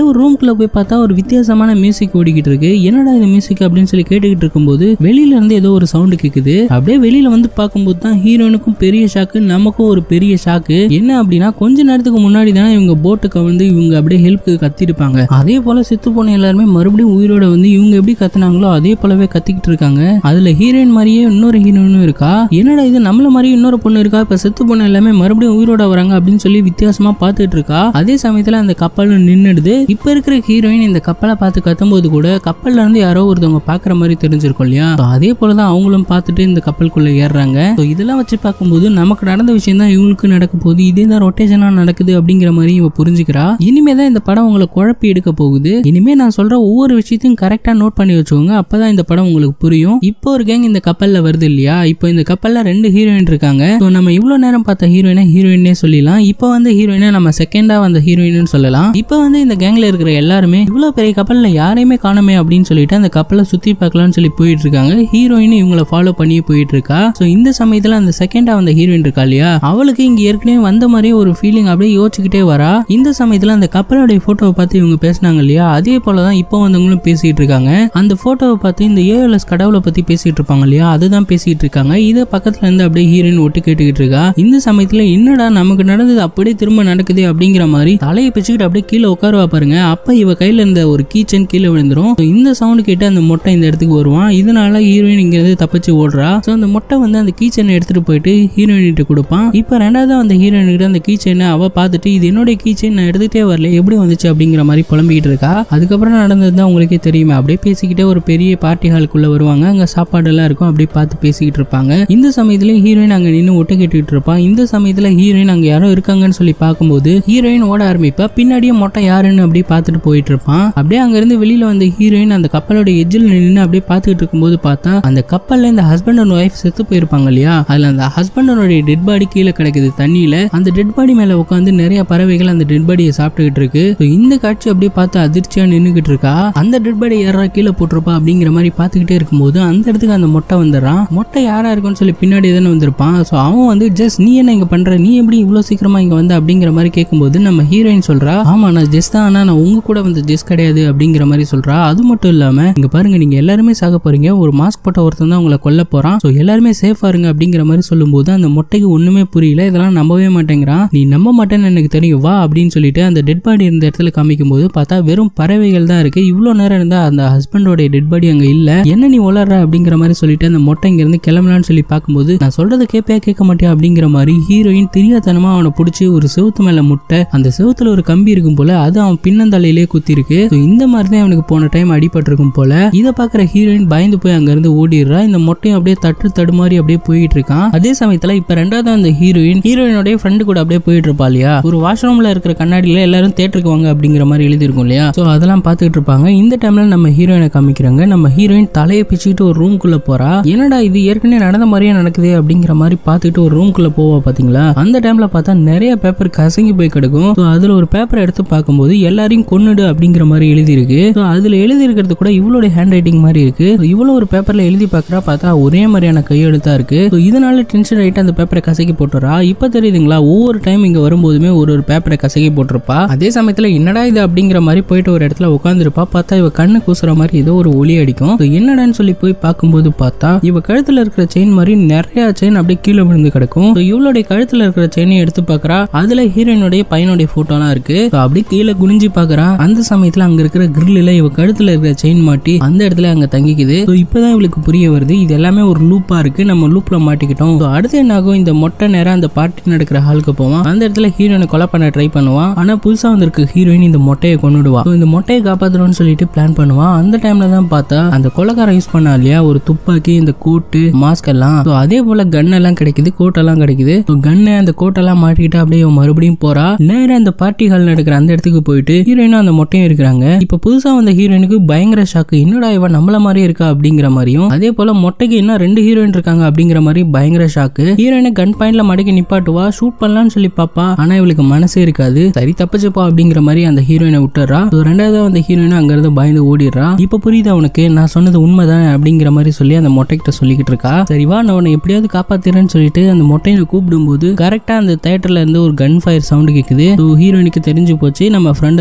ரூம்குள்ள போய் பார்த்தா ஒரு வித்தியாசமான மியூசிக் ஓடிக்கிட்டு இருக்கு என்னடா இந்த மியூசிக் அப்படின்னு சொல்லி கேட்டுக்கிட்டு இருக்கும்போது வெளியில இருந்து ஏதோ ஒரு சவுண்ட் கேக்குது அப்படியே வெளியில வந்து பார்க்கும்போது தான் ஹீரோனுக்கும் பெரிய ஷாக்கு நமக்கும் ஒரு பெரிய ஷாக்கு என்ன அப்படின்னா கொஞ்ச நேரத்துக்கு முன்னாடி தானே இவங்க போட்டுக்கு வந்து இவங்க அப்படியே ஹெல்ப்க்கு கத்திருப்பாங்க அதே போல செத்து போன எல்லாருமே மறுபடியும் உயிரோட வந்து இவங்க எப்படி கத்துனாங்களோ அதே போலவே கத்திக்கிட்டு இருக்காங்க அதுல ஹீரோயின் மாதிரியே இன்னொரு ஹீரோயினும் இருக்கா என்னடா இது நம்மள மாதிரி இன்னொரு பொண்ணு இருக்கா இப்ப செத்து போன எல்லாமே மறுபடியும் உயிரோட வராங்க அப்படின்னு சொல்லி வித்தியாசமா பார்த்துட்டு இருக்கா அதே சமயத்துல அந்த கப்பலும் நின்னுடுது இப்ப இருக்கிற ஹீரோயின் இந்த கப்பலை பார்த்து கத்தும்போது கூட கப்பல்ல இருந்து யாரோ ஒருத்தவங்க பாக்குற மாதிரி தெரிஞ்சிருக்கும் இல்லையா So அதே போலதான் அவங்களும் பார்த்துட்டு இந்த கப்பலுக்குள்ள ஏறுறாங்க So இதெல்லாம் வச்சு பார்க்கும்போது நமக்கு நடந்த விஷயம் தான் இவங்களுக்கு நடக்க போகுது இதே தான் ரொட்டேஷனா நடக்குது அப்படிங்கிற மாதிரி இவ புரிஞ்சுக்கிறா இனிமே தான் இந்த படம் உங்களை குழப்பி எடுக்க போகுது இனிமே நான் சொல்ற ஒவ்வொரு விஷயத்தையும் கரெக்டா நோட் பண்ணி வச்சுக்கோங்க அப்பதான் இந்த படம் உங்களுக்கு புரியும் இப்போ ஒரு கேங் இந்த கப்பல்ல வருது இல்லையா இப்போ இந்த கப்பல்ல ரெண்டு ஹீரோயின் இருக்காங்க So நம்ம இவ்வளவு நேரம் பார்த்த ஹீரோயினை ஹீரோயினே சொல்லிடலாம் இப்போ வந்து ஹீரோயினை நம்ம செகண்டா வந்த ஹீரோயின்னு சொல்லலாம் இப்போ வந்து இந்த கேங்ல இருக்கிற எல்லாருமே இவ்வளவு பெரிய கப்பல்ல யாரையுமே காணுமே அப்படின்னு சொல்லிட்டு அந்த கப்பலை சுத்தி பார்க்கலாம்னு சொல்லி போயிட்டு இருக்காங்க ஹீரோயின் இவங்கள ஃபாலோ பண்ணி போயிட்டு இருக்கா சோ இந்த சமயத்துல அந்த செகண்டா வந்த ஹீரோயின் இருக்கா இல்லையா அவளுக்கு இங்க ஏற்கனவே வந்த மாதிரியே ஒரு ஃபீலிங் அப்படியே யோசிச்சுக்கிட்டே வரா இந்த சமயத்துல அந்த கப்பலோடைய போட்டோவை பார்த்து இவங்க பேசினாங்க இல்லையா அதே போலதான் இப்போ வந்தவங்களும் பேசிட்டு இருக்காங்க அந்த போட்டோவை பார்த்து இந்த ஏஎல்எஸ் கடவுளை பத்தி பேசிட்டு இருப்பாங்க இல்லையா அதுதான் பேசிட்டு இருக்காங்க இதை பக்கத்துல இருந்து அப்படியே ஹீரோயின் ஒட்டு கேட்டுக்கிட்டு இருக்கா இந்த சமயத்துல என்னடா நமக்கு நடந்தது அப்படியே திரும்ப நடக்குது அப்படிங்கிற மாதிரி தலையை பிச்சுக்கிட்டு அப்படியே கீழே உட்காருவா பாருங்க அப்ப இவ கையில இருந்த ஒரு கீச்சன் கீழே விழுந்துரும் So இந்த சவுண்ட் கேட்டு அந்த மொட்டை இந்த இடத்துக்கு வருவான் இதனால ஹீரோயின் இங்க இருந்து தப்பிச்சு ஓடுறா சோ அந்த மொட்டை வந்து அந்த கீச்சனை எடுத்துட்டு போயிட்டு ஹீரோயின் கிட்ட கொடுப்பான் இப்ப ரெண்டாவது அந்த ஹீரோயின் கிட்ட அந்த கீச்சனை அவ பார்த்துட்டு இது என்னுடைய கீச்சன் நான் எடுத்துட்டே வரல எப்படி வந்துச்சு அப்படிங்கிற மாதிரி புலம்பிக்கிட்டு இருக்கா அதுக்கப்புறம் நடந்தது தான் உங்களுக்கே தெரியுமே அப்படியே பேசிக்கிட்டே ஒரு பெரிய பார்ட்டி ஹாலுக்குள்ள வருவாங்க அங்க சாப்பாடு எல்லாம் இருக்கும் அப்படியே பார்த்து பேசிக்கிட்டு இருப்பாங்க இந்த சமயத்துல ஹீரோயின் அங்க நின்று ஒட்டு கேட்டுக்கிட்டு இருப்பான் இந்த சமயத்துல ஹீரோயின் அங்க யாரோ இருக்காங்கன்னு சொல்லி பார்க்கும்போது ஹீரோயின் ஓட ஆரம்பிப்பா பின்னாடியே மொட்டை யாருன்னு அப்படியே பார்த்துட்டு போயிட்டு இருப்பான் அப்படியே அங்க இருந்து வெளியில வந்த ஹீரோயின் அந்த கப்பலோட எஜ்ஜில் நின்று அப்படியே பார்த்துக்கிட்டு இருக்கும்போது பார்த்தா அந்த கப்பல்ல இந்த ஹஸ்பண்ட் அண்ட் ஒய்ஃப் செத்து போயிருப்பாங்க இல்லையா அதுல அந்த ஹஸ்பண்டோடைய டெட் பாடி கீழே கிடக்குது தண்ணியில அந்த டெட் பாடி மேல உட்காந்து நிறைய பறவைகள் அந்த டெட் பாடியை சாப்பிட்டுக்கிட்டு இருக்கு So இந்த காட்சி அப்படியே பார்த்து அதிர்ச்சியா நின்னுகிட்டு இருக்கா அந்த டெட் பாடி யாரா கீழே போட்டிருப்பா அப்படிங்கிற மாதிரி பார்த்துக்கிட்டே இருக்கும்போது அந்த இடத்துக்கு அந்த மொட்டை வந்துடுறான் மொட்டை யாரா இருக்குன்னு சொல்லி பின்னாடி தானே வந்திருப்பான் ஸோ அவன் வந்து ஜஸ்ட் நீ என்ன இங்க பண்ற நீ எப்படி இவ்வளவு சீக்கிரமா இங்க வந்த அப்படிங்கிற மாதிரி கேட்கும்போது நம்ம ஹீரோயின் சொல்றா ஆமா நான் ஜெஸ் தான் ஆனா நான் உங்க கூட வந்த ஜெஸ் கிடையாது அப்படிங்கிற மாதிரி சொல்றா அது மட்டும் இல்லாம இங்க பாருங்க நீங்க எல்லாருமே சாக போறீங்க ஒரு மாஸ்க் போட்ட ஒருத்தன் தான் உங்களை கொல்ல போறான் ஸோ எல்லாருமே சேஃபா இருங்க அப்படிங்கிற மாதிரி சொல்லும்போது அந்த மொட்டைக்கு ஒண்ணுமே புரியல இதெல்லாம் நம்பவே மாட்டேங்கிறான் நீ நம்ப மாட்டேன்னு எனக்கு தெரியும் வா அப்படின்னு சொல்லிட்டு அந்த டெட் பாடி இருந்த இடத்துல காமிக்கும் போது பார்த்தா வெறும் பறவைகள் தான் இருக்கு இவ்வளவு நேரம் இருந்தா அந்த ஹஸ்பண்டோட டெட் பாடி அங்க இல்ல என்ன நீ உளர்ற அப்படிங்கிற மாதிரி சொல்லிட்டு அந்த மொட்டை இங்க இருந்து கிளம்பலான்னு சொல்லி பார்க்கும்போது நான் சொல்றது கேட்பே கேட்க மாட்டியா அப்படிங்கிற மாதிரி ஹீரோயின் தெரியாதனமா அவனை பிடிச்சி ஒரு செவுத்து மேல முட்டை அந்த செவுத்துல ஒரு கம்பி இருக்கும் போல அது அவன் பின்னந்தலையிலே குத்தி இருக்கு So இந்த மாதிரி தான் அவனுக்கு போன டைம் அடிபட்டிருக்கும் போல இதை பாக்குற ஹீரோயின் பயந்து போய் அங்க இருந்து ஓடிடுறா இந்த மொட்டையும் அப்படியே தட்டு தடுமாறி அப்படியே போயிட்டு இருக்கான் அதே சமயத்துல இப்ப ரெண்டாவது அந்த ஹீரோயின் ஹீரோயினோட ஃப்ரெண்டு கூட அப்படியே போயிட்டு இருப்பா இல்லையா ஒரு வாஷ்ரூம்ல இருக்கிற கண்ணாடியில எல்லாரும் தேட்டருக்கு வாங்க அப்படிங்கிற மாதிரி எழுதிருக்கும் இல்லையா சோ அதெல்லாம் பார்த்துட்டு இருப்பாங்க இந்த டைம்ல நம்ம ஹீரோயினை காமிக்கிறாங்க நம்ம ஹீரோயின் தலையை பிச்சுக்கிட்டு ஒரு ரூம்குள்ள போறா என்னடா இது ஏற்கனவே நடந்த மாதிரியே நடக்குது அப்படிங்கிற மாதிரி பார்த்துட்டு ஒரு ரூம்குள்ள போவா பாத்தீங்களா அந்த டைம்ல பார்த்தா நிறைய பேப்பர் கசங்கி போய் கிடக்கும் So அதுல ஒரு பேப்பர் எடுத்து பார்க்கும்போது எல்லாரையும் கொன்னுடு அப்படிங்கிற மாதிரி எழுதி இருக்கு So அதுல எழுதி இருக்கிறது கூட இவளுடைய ஹேண்ட் ரைட்டிங் மாதிரி இருக்கு So இவ்வளவு ஒரு பேப்பர்ல எழுதி பார்க்கறா பார்த்தா ஒரே மாதிரியான கையெழுத்தா இருக்கு So இதனால டென்ஷன் ஆயிட்டு அந்த பேப்பரை கசக்கி போட்டுறா இப்ப தெரியுதுங்களா ஒவ்வொரு டைம் இங்க வரும்போதுமே ஒரு ஒரு பேப்பரை கசக்கி போட்டிருப்பா அதே சமயத்துல என்னடா இது அப்படிங்கிற மாதிரி போயிட்டு ஒரு இடத்துல உட்காந்துருப்பா பார்த்தா இவ கண்ணு கூசுற மாதிரி ஏதோ ஒரு ஒளி அடிக்கும் So என்னடான்னு சொல்லி போய் பார்க்கும்போது பார்த்தா இவ கழுத்துல இருக்கிற செயின் மாதிரி நிறைய செயின் அப்படியே கீழே விழுந்து கிடக்கும் So இவளுடைய கழுத்துல இருக்கிற செயினை எடுத்து பார்க்கறா அதுல ஹீரோயினுடைய பையனுடைய போட்டோலாம் இருக்கு So அப்படியே கீழே குனிஞ்சு பார்க்கறா அந்த சமயத்துல அங்க இருக்கிற கிரில்ல இவ கழுத்துல இருக்கிற செயின் மாட்டி அந்த இடத்துல அங்க தங்கிக்குது So இப்பதான் இவளுக்கு புரிய வருது இது எல்லாமே ஒரு லூப்பா இருக்கு நம்ம லூப்ல மாட்டிக்கிட்டோம் So அடுத்து என்ன ஆகும் இந்த மொட்டை நேரம் அந்த பார்ட்டி நடக்கிற ஹாலுக்கு போவான் அந்த இடத்துல ஹீரோயினை கொலை பண்ண ட்ரை பண்ணுவான் ஆனா புதுசா வந்திருக்க ஹீரோயின் இந்த மொட்டையை கொண்டுடுவா So இந்த மொட்டையை காப்பாத்தணும்னு சொல்லிட்டு பிளான் பண்ணுவான் அந்த டைம்ல தான் பார்த்தா அந்த கொலைக்காரன் யூஸ் பண்ணா இல்லையா ஒரு துப்பாக்கி இந்த கோட்டு மாஸ்க் எல்லாம் So அதே போல கன் எல்லாம் கிடைக்குது கோட் எல்லாம் கிடைக்குது கன்னு அந்த கோட்டெல்லாம் மாட்டிக்கிட்டு அப்படியே இவன் மறுபடியும் போறா நேரா அந்த பார்ட்டி ஹால் நடக்கிற அந்த இடத்துக்கு போயிட்டு ஹீரோயினும் அந்த மொட்டையும் இருக்கிறாங்க இப்ப புதுசா வந்த ஹீரோயினுக்கு பயங்கர ஷாக்கு என்னடா இவன் நம்மள மாதிரி இருக்கா அப்படிங்கிற மாதிரியும் அதே போல மொட்டைக்கு இன்னும் ரெண்டு ஹீரோயின் இருக்காங்க அப்படிங்கிற மாதிரி பயங்கர ஷாக்கு ஹீரோயினை கன் பாயிண்ட்ல மடக்கி நிப்பாட்டுவா ஷூட் பண்ணலாம்னு சொல்லி பாப்பா ஆனா இவளுக்கு மனசே இருக்காது சரி தப்பிச்சுப்பா அப்படிங்கிற மாதிரி அந்த ஹீரோயினை விட்டுறா So ரெண்டாவது அந்த ஹீரோயின் அங்க இருந்து பயந்து ஓடிடுறா இப்ப புரியுது அவனுக்கு நான் சொன்னது உண்மைதான் அப்படிங்கிற மாதிரி சொல்லி அந்த மொட்டைக்கிட்ட சொல்லிக்கிட்டு இருக்கா சரி வா நான் உன்னை எப்படியாவது காப்பாத்துறேன்னு சொல்லிட்டு அந்த மொட்டையை கூப்பிடும்போது கரெக்டா அந்த தேட்டர்ல இருந்து ஒரு கன் ஃபயர் சவுண்ட் கேக்குது ஸோ ஹீரோயினுக்கு தெரிஞ்சு போச்சு நம்ம ஃப்ரெண்டு தான் காலி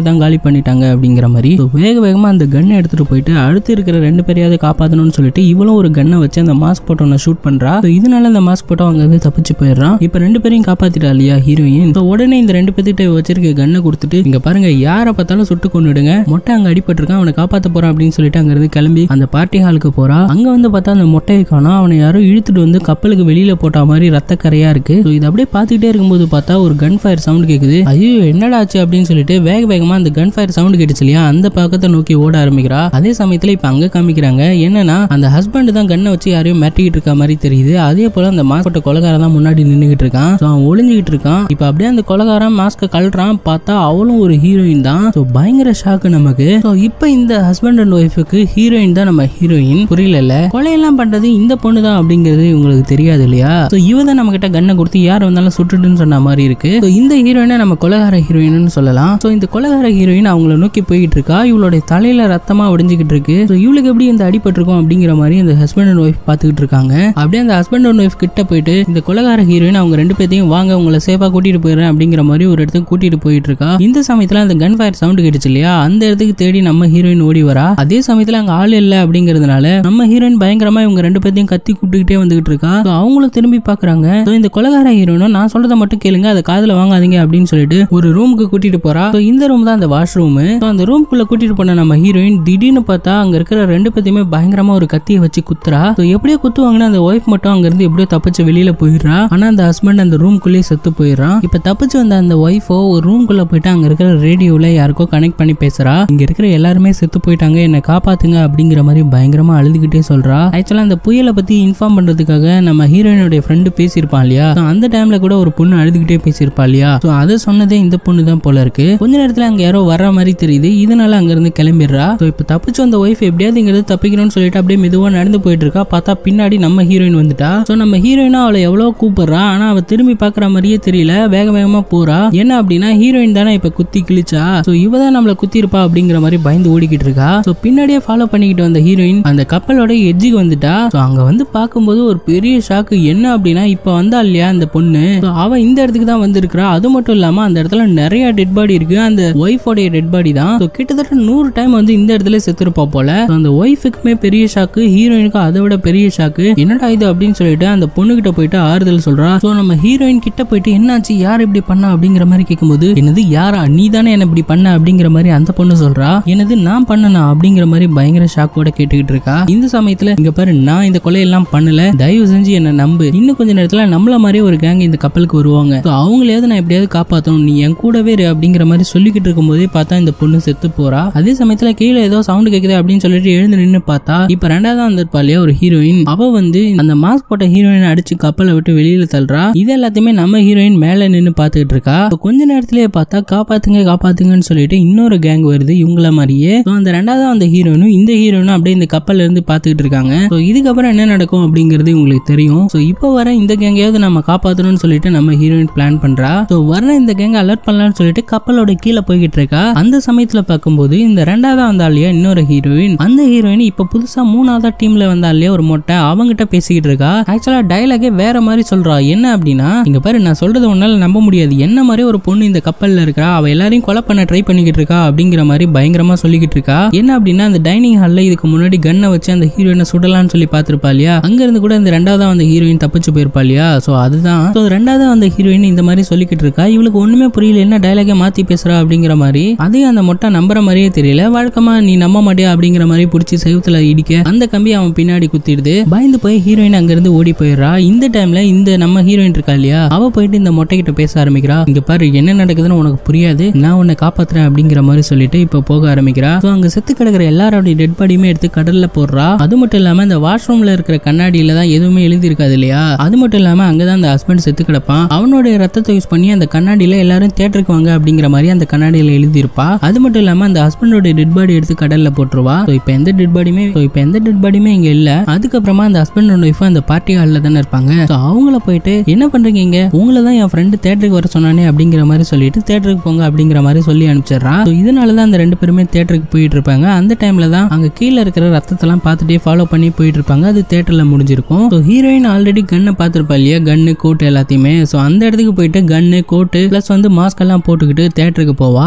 பண்ணிட்டாங்க அப்படிங்கிற மாதிரி So, வேக வேகமா அந்த கன்னை எடுத்துட்டு போயிட்டு அடுத்து இருக்கிற ரெண்டு பேரையாவது காப்பாத்தணும்னு சொல்லிட்டு இவளும் ஒரு கன்னை வச்சு அந்த மாஸ்க் போட்டவனை ஷூட் பண்றா So, இதனால அந்த மாஸ்க் போட்டோ அங்க இருந்து தப்பிச்சு போயிடுறான் இப்ப ரெண்டு பேரையும் காப்பாத்திட்டா இல்லையா ஹீரோயின் So, உடனே இந்த ரெண்டு பேர்த்திட்ட வச்சிருக்க கன்னை கொடுத்துட்டு இங்க பாருங்க யாரை பார்த்தாலும் சுட்டு கொண்டுடுங்க மொட்டை அங்க அடிபட்டிருக்கான் அவனை காப்பாத்த போறான் அப்படின்னு சொல்லிட்டு அங்க இருந்து கிளம்பி அந்த பார்ட்டி ஹாலுக்கு போறா அங்க வந்து பார்த்தா அந்த மொட்டையை காணோம் அவனை யாரோ இழுத்துட்டு வந்து கப்பலுக்கு வெளியில போட்ட மாதிரி ரத்த கரையா இருக்கு So, இது அப்படியே பார்த்துக்கிட்டே இருக்கும்போது பார்த்தா ஒரு கன் ஃபயர் சவுண்ட் கேக்குது ஐயோ என்னடா ஆச்சு அப்படின்னு சொல்லிட்டு வேக வேகமா அந்த கன் ஃபயர் சவுண்ட் கேட்டுச்சு இல்லையா அந்த பக்கத்தை நோக்கி ஓட ஆரம்பிக்கிறா அதே சமயத்துல இப்ப அங்க காமிக்கிறாங்க என்னன்னா அந்த ஹஸ்பண்ட் தான் கண்ணை வச்சு யாரையும் மிரட்டிக்கிட்டு இருக்க மாதிரி தெரியுது அதே போல அந்த மாஸ்கோட்ட கொலகாரன் தான் முன்னாடி நின்னுகிட்டு இருக்கான் So, அவன் ஒளிஞ்சுக்கிட்டு இருக்கான் இப்ப அப்படியே அந்த கொலகாரன் மாஸ்க கழட்டுறான் பார்த்தா அவளும் ஒரு ஹீரோயின் தான் So, பயங்கர ஷாக்கு நமக்கு So, இப்ப இந்த ஹஸ்பண்ட் அண்ட் ஒய்ஃபுக்கு ஹீரோயின் தான் நம்ம ஹீரோயின் புரியல கொலையெல்லாம் பண்றது இந்த பொண்ணு தான் அப்படிங்கிறது உங்களுக்கு தெரியாது இல்லையா So, இவ தான் நம்ம கிட்ட கண்ணை கொடுத்து யார் வந்தாலும் சுட்டுடுன்னு சொன்ன மாதிரி இருக்கு So, இந்த ஹீரோயினை நம்ம கொலகார ஹீரோயின்னு சொல்லலாம் ஸோ இந்த கொலகார ஹீரோயின் அவங்கள நோக்கி போயிட்டு இருக்கா இவளுடைய தலையில ரத்தமா ஒடிஞ்சுக்கிட்டு இருக்கு ஸோ இவளுக்கு எப்படி இந்த அடிபட்டிருக்கும் அப்படிங்கிற மாதிரி அந்த ஹஸ்பண்ட் அண்ட் ஒய்ஃப் பார்த்துக்கிட்டு இருக்காங்க அப்படியே அந்த ஹஸ்பண்ட் அண்ட் ஒய்ஃப் கிட்ட போயிட்டு இந்த கொலகார ஹீரோயின் அவங்க ரெண்டு பேர்த்தையும் வாங்க உங்களை சேஃபா கூட்டிட்டு போயிடுறேன் அப்படிங்கிற மாதிரி ஒரு இடத்துக்கு கூட்டிட்டு போயிட்டு இருக்கா இந்த சமயத்துல அந்த கன் ஃபயர் சவுண்ட் கேட்டுச்சு இல்லையா அந்த இடத்துக்கு தேடி நம்ம ஹீரோயின் ஓடி வரா அதே சமயத்துல அங்க ஆள் இல்லை அப்படிங்கிறதுனால நம்ம ஹீரோயின் பயங்கரமா இவங்க ரெண்டு பேர்த்தையும் கத்தி கூப்பிட்டுக்கிட்டே வந்துகிட்டு இருக்கா So, அவங்களும் திரும்பி பாக்குறாங்க So, இந்த கொலகார ஹீரோனும் நான் சொல்றதை மட்டும் கேளுங்க அதை காதுல வாங்காதீங்க அப்படின்னு சொல்லிட்டு ஒரு ரூமுக்கு கூட்டிட்டு போறா So, இந்த ரூம் தான் அந்த வாஷ் ரூம் அந்த ரூம்குள்ள கூட்டிட்டு போன நம்ம ஹீரோயின் திடீர்னு பார்த்தா அங்க இருக்கிற ரெண்டு பேத்தையுமே பயங்கரமா ஒரு கத்தியை வச்சு குத்துறா So, எப்படியோ குத்துவாங்கன்னா அந்த ஒய்ஃப் மட்டும் அங்க இருந்து எப்படியோ தப்பிச்சு வெளியில போயிடுறா ஆனா அந்த ஹஸ்பண்ட் அந்த ரூம்குள்ளேயே செத்து போயிடுறான் இப்ப தப்பிச்சு வந்த அந்த ஒய்ஃபோ ஒரு ரூம்குள்ள போயிட்டு அங்க இருக்கிற ரேடியோல யாருக்கோ கனெக்ட் பண்ணி பேசுறா இங்க இருக்கிற எல்லாருமே செத்து போயிட்டாங்க என்ன காப்பாத்துங்க அப்படிங்கிற மாதிரி பயங்கரமா அழுதுகிட்டே சொல்றா ஆக்சுவலா அந்த புயலை பத்தி இன்ஃபார்ம் பண்றதுக்காக நம்ம ஹீரோயினுடைய ஃப்ரெண்டு பேசியிருப்பான் இல்லையா So, அந்த டைம்ல கூட ஒரு பொண்ணு அழுதுகிட்டே பேசியிருப்பா இல்லையா ஸோ அதை சொன்னதே இந்த பொண்ணு தான் போல இருக்கு கொஞ்ச நேரத்துல அங்க யாரோ வர்ற மாதிரி தெரியுது இதனால அங்க இருந்து கிளம்பிடுறா ஸோ இப்போ தப்பிச்சு வந்த ஒய்ஃப் எப்படியாவது இங்க இருந்து தப்பிக்கணும்னு சொல்லிட்டு அப்படியே மெதுவா நடந்து போயிட்டு இருக்கா பார்த்தா பின்னாடி நம்ம ஹீரோயின் வந்துட்டா ஸோ நம்ம ஹீரோயினும் அவளை எவ்வளோ கூப்பிடுறா ஆனா அவ திரும்பி பார்க்குற மாதிரியே தெரியல வேக வேகமா போறா என்ன அப்படின்னா ஹீரோயின் தானே இப்ப குத்தி கிழிச்சா ஸோ இவ தான் நம்மளை குத்தி இருப்பா அப்படிங்கிற மாதிரி பயந்து ஓடிக்கிட்டு இருக்கா ஸோ பின்னாடியே ஃபாலோ பண்ணிக்கிட்டு வந்த ஹீரோயின் அந்த கப்பலோட எட்ஜுக்கு வந்துட்டா ஸோ அங்க வந்து பார்க்கும்போது ஒரு பெரிய ஷாக்கு என்ன அப்படின்னா இப்ப வந்தா இல்லையா அந்த பொண்ணு So, அவ இந்த இடத்துக்கு தான் வந்திருக்கிறா அது மட்டும் இல்லாம அந்த இடத்துல நிறைய டெட் பாடி இருக்கு அந்த ஒய்ஃபோடைய டெட் பாடி தான் So, கிட்டத்தட்ட நூறு டைம் வந்து இந்த இடத்துல செத்துருப்பா போல So, அந்த ஒய்ஃபுக்குமே பெரிய ஷாக்கு ஹீரோயினுக்கு அதை விட பெரிய ஷாக்கு என்னடா இது அப்படின்னு சொல்லிட்டு அந்த பொண்ணு கிட்ட போயிட்டு ஆறுதல் சொல்றா ஸோ நம்ம ஹீரோயின் கிட்ட போயிட்டு என்னாச்சு யார் இப்படி பண்ணா அப்படிங்கிற மாதிரி கேட்கும்போது என்னது யாரா நீ தானே என்ன இப்படி பண்ண அப்படிங்கிற மாதிரி அந்த பொண்ணு சொல்றா என்னது நான் பண்ணனா அப்படிங்கிற மாதிரி பயங்கர ஷாக்கோட கேட்டுக்கிட்டு இருக்கா இந்த சமயத்துல இங்க பாரு நான் இந்த கொலையெல்லாம் பண்ணல தயவு செஞ்சு என்ன நம்பு இன்னும் கொஞ்ச நேரத்துல நம்மள மாதிரியே ஒரு கேங் இந்த கப்பலுக்கு வருவாங்க So, அவங்களையாவது நான் எப்படியாவது காப்பாத்தணும் நீ என் கூடவே இரு அப்படிங்கிற மாதிரி சொல்லிக்கிட்டு இருக்கும்போதே பார்த்தா இந்த பொண்ணு செத்து போறா அதே சமயத்துல கீழே ஏதோ சவுண்ட் கேக்குது அப்படின்னு சொல்லிட்டு எழுந்து நின்னு பார்த்தா இப்ப ரெண்டாவது வந்திருப்பா இல்லையா ஒரு ஹீரோயின் அவ வந்து அந்த மாஸ்க் போட்ட ஹீரோயின் அடிச்சு கப்பலை விட்டு வெளியில தள்ளுறா இது எல்லாத்தையுமே நம்ம ஹீரோயின் மேல நின்னு பாத்துக்கிட்டு இருக்கா So, கொஞ்ச நேரத்திலேயே பார்த்தா காப்பாத்துங்க காப்பாத்துங்கன்னு சொல்லிட்டு இன்னொரு கேங் வருது இவங்கள மாதிரியே So, அந்த ரெண்டாவது அந்த ஹீரோயினும் இந்த ஹீரோயினும் அப்படியே இந்த கப்பல்ல இருந்து பாத்துக்கிட்டு இருக்காங்க So, இதுக்கப்புறம் என்ன நடக்கும் அப்படிங்கிறது உங்களுக்கு தெரியும் ஸோ இப்போ வர இந்த கேங்கையாவது நம்ம காப்பாற்றணும்னு சொல்லிட்டு நம்ம ஹீரோயின் பிளான் பண்றா ஸோ வர இந்த கேங்கை அலர்ட் பண்ணலாம்னு சொல்லிட்டு கப்பலோட கீழே போய்கிட்டு இருக்கா அந்த சமயத்துல பார்க்கும்போது இந்த ரெண்டாவதா வந்தா இல்லையா இன்னொரு ஹீரோயின் அந்த ஹீரோயின் இப்போ புதுசா மூணாவதா டீம்ல வந்தா இல்லையா ஒரு மொட்டை அவங்கிட்ட பேசிக்கிட்டு இருக்கா ஆக்சுவலா டைலாகே வேற மாதிரி சொல்றா என்ன அப்படின்னா இங்க பாரு நான் சொல்றது உன்னால நம்ப முடியாது என்ன மாதிரி ஒரு பொண்ணு இந்த கப்பல்ல இருக்கா அவ எல்லாரையும் கொலை பண்ண ட்ரை பண்ணிக்கிட்டு இருக்கா அப்படிங்கிற மாதிரி பயங்கரமா சொல்லிக்கிட்டு இருக்கா என்ன அப்படின்னா அந்த டைனிங் ஹால்ல இதுக்கு முன்னாடி கன்னை வச்சு அந்த ஹீரோயினை சுடலாம்னு சொல்லி பார்த்திருப்பா இல்லையா அங்க இருந்து கூட இந்த ரெண்டாவதா அந்த ஹீரோயின் தப்பிச்சு போயிருப்பா இல்லையா சோ அதுதான் ஸோ ரெண்டாவதா அந்த ஹீரோயின் இந்த மாதிரி சொல்லிக்கிட்டு இருக்கா இவளுக்கு ஒண்ணுமே புரியல என்ன டைலாகே மாத்தி பேசுறா அப்படிங்கிற மாதிரி அதையும் அந்த மொட்டை நம்புற மாதிரியே தெரியல வழக்கமா நீ நம்ப மாட்டியா அப்படிங்கிற மாதிரி பிடிச்சி செவுத்துல இடிக்க அந்த கம்பி அவன் பின்னாடி குத்திடுது பயந்து போய் ஹீரோயின் அங்க இருந்து ஓடி போயிடுறா இந்த டைம்ல இந்த நம்ம ஹீரோயின் இருக்கா இல்லையா அவ போயிட்டு இந்த மொட்டை கிட்ட பேச ஆரம்பிக்கிறா இங்க பாரு என்ன நடக்குதுன்னு உனக்கு புரியாது நான் உன்னை காப்பாத்துறேன் அப்படிங்கிற மாதிரி சொல்லிட்டு இப்ப போக ஆரம்பிக்கிறா ஸோ அங்க செத்து கிடக்குற எல்லாரோட டெட் பாடியுமே எடுத்து கடல்ல போடுறா அது மட்டும் இல்லாம இந்த வாஷ்ரூம்ல இருக்கிற கண்ணாடியில தான் எதுவுமே எழுதி இருக்காது இல்லையா அது மட்டும் இல்லாம அங்கதான் அந்த ஹஸ்பண்ட் செத்து கிடப்பான் அவனுடைய ரத்தத்தை யூஸ் பண்ணி அந்த கண்ணாடியில எல்லாரும் தேட்டருக்கு வாங்க அப்படிங்கிற மாதிரி அந்த கண்ணாடியில எழுதியிருப்பா அது மட்டும் இல்லாம அந்த ஹஸ்பண்டோட டெட் பாடி எடுத்து கடல்ல போட்டுருவா ஸோ இப்போ எந்த டெட் பாடியுமே ஸோ இப்போ எந்த டெட் பாடியுமே இங்க இல்ல அதுக்கப்புறமா அந்த ஹஸ்பண்ட் அண்ட் ஒய்ஃப் அந்த பார்ட்டி ஹாலில் தானே இருப்பாங்க ஸோ அவங்கள போயிட்டு என்ன பண்றீங்க இங்க உங்களை தான் என் ஃப்ரெண்டு தேட்டருக்கு வர சொன்னானே அப்படிங்கிற மாதிரி சொல்லிட்டு தேட்டருக்கு போங்க அப்படிங்கிற மாதிரி சொல்லி அனுப்பிச்சிடுறான் ஸோ இதனால தான் அந்த ரெண்டு பேருமே தேட்டருக்கு போயிட்டு இருப்பாங்க அந்த டைம்ல தான் அங்க கீழே இருக்கிற ரத்தத்தெல்லாம் பார்த்துட்டே ஃபாலோ பண்ணி போயிட்டு இருப்பாங்க அது தேட்டர்ல முடிஞ்சிருக்கும் ஸோ ஹீரோயின் ஆல்ரெடி கன்னை பார்த்துருப்பா இல்லையா கன்னு கோட் எல்லாத்தையுமே ஸோ அந்த இடத்துக்கு போயிட்டு கன்னு கோட்டு ப்ளஸ் வந்து மாஸ்க் எல்லாம் போட்டுக்கிட்டு தேட்டருக்கு போவா ஸோ கன்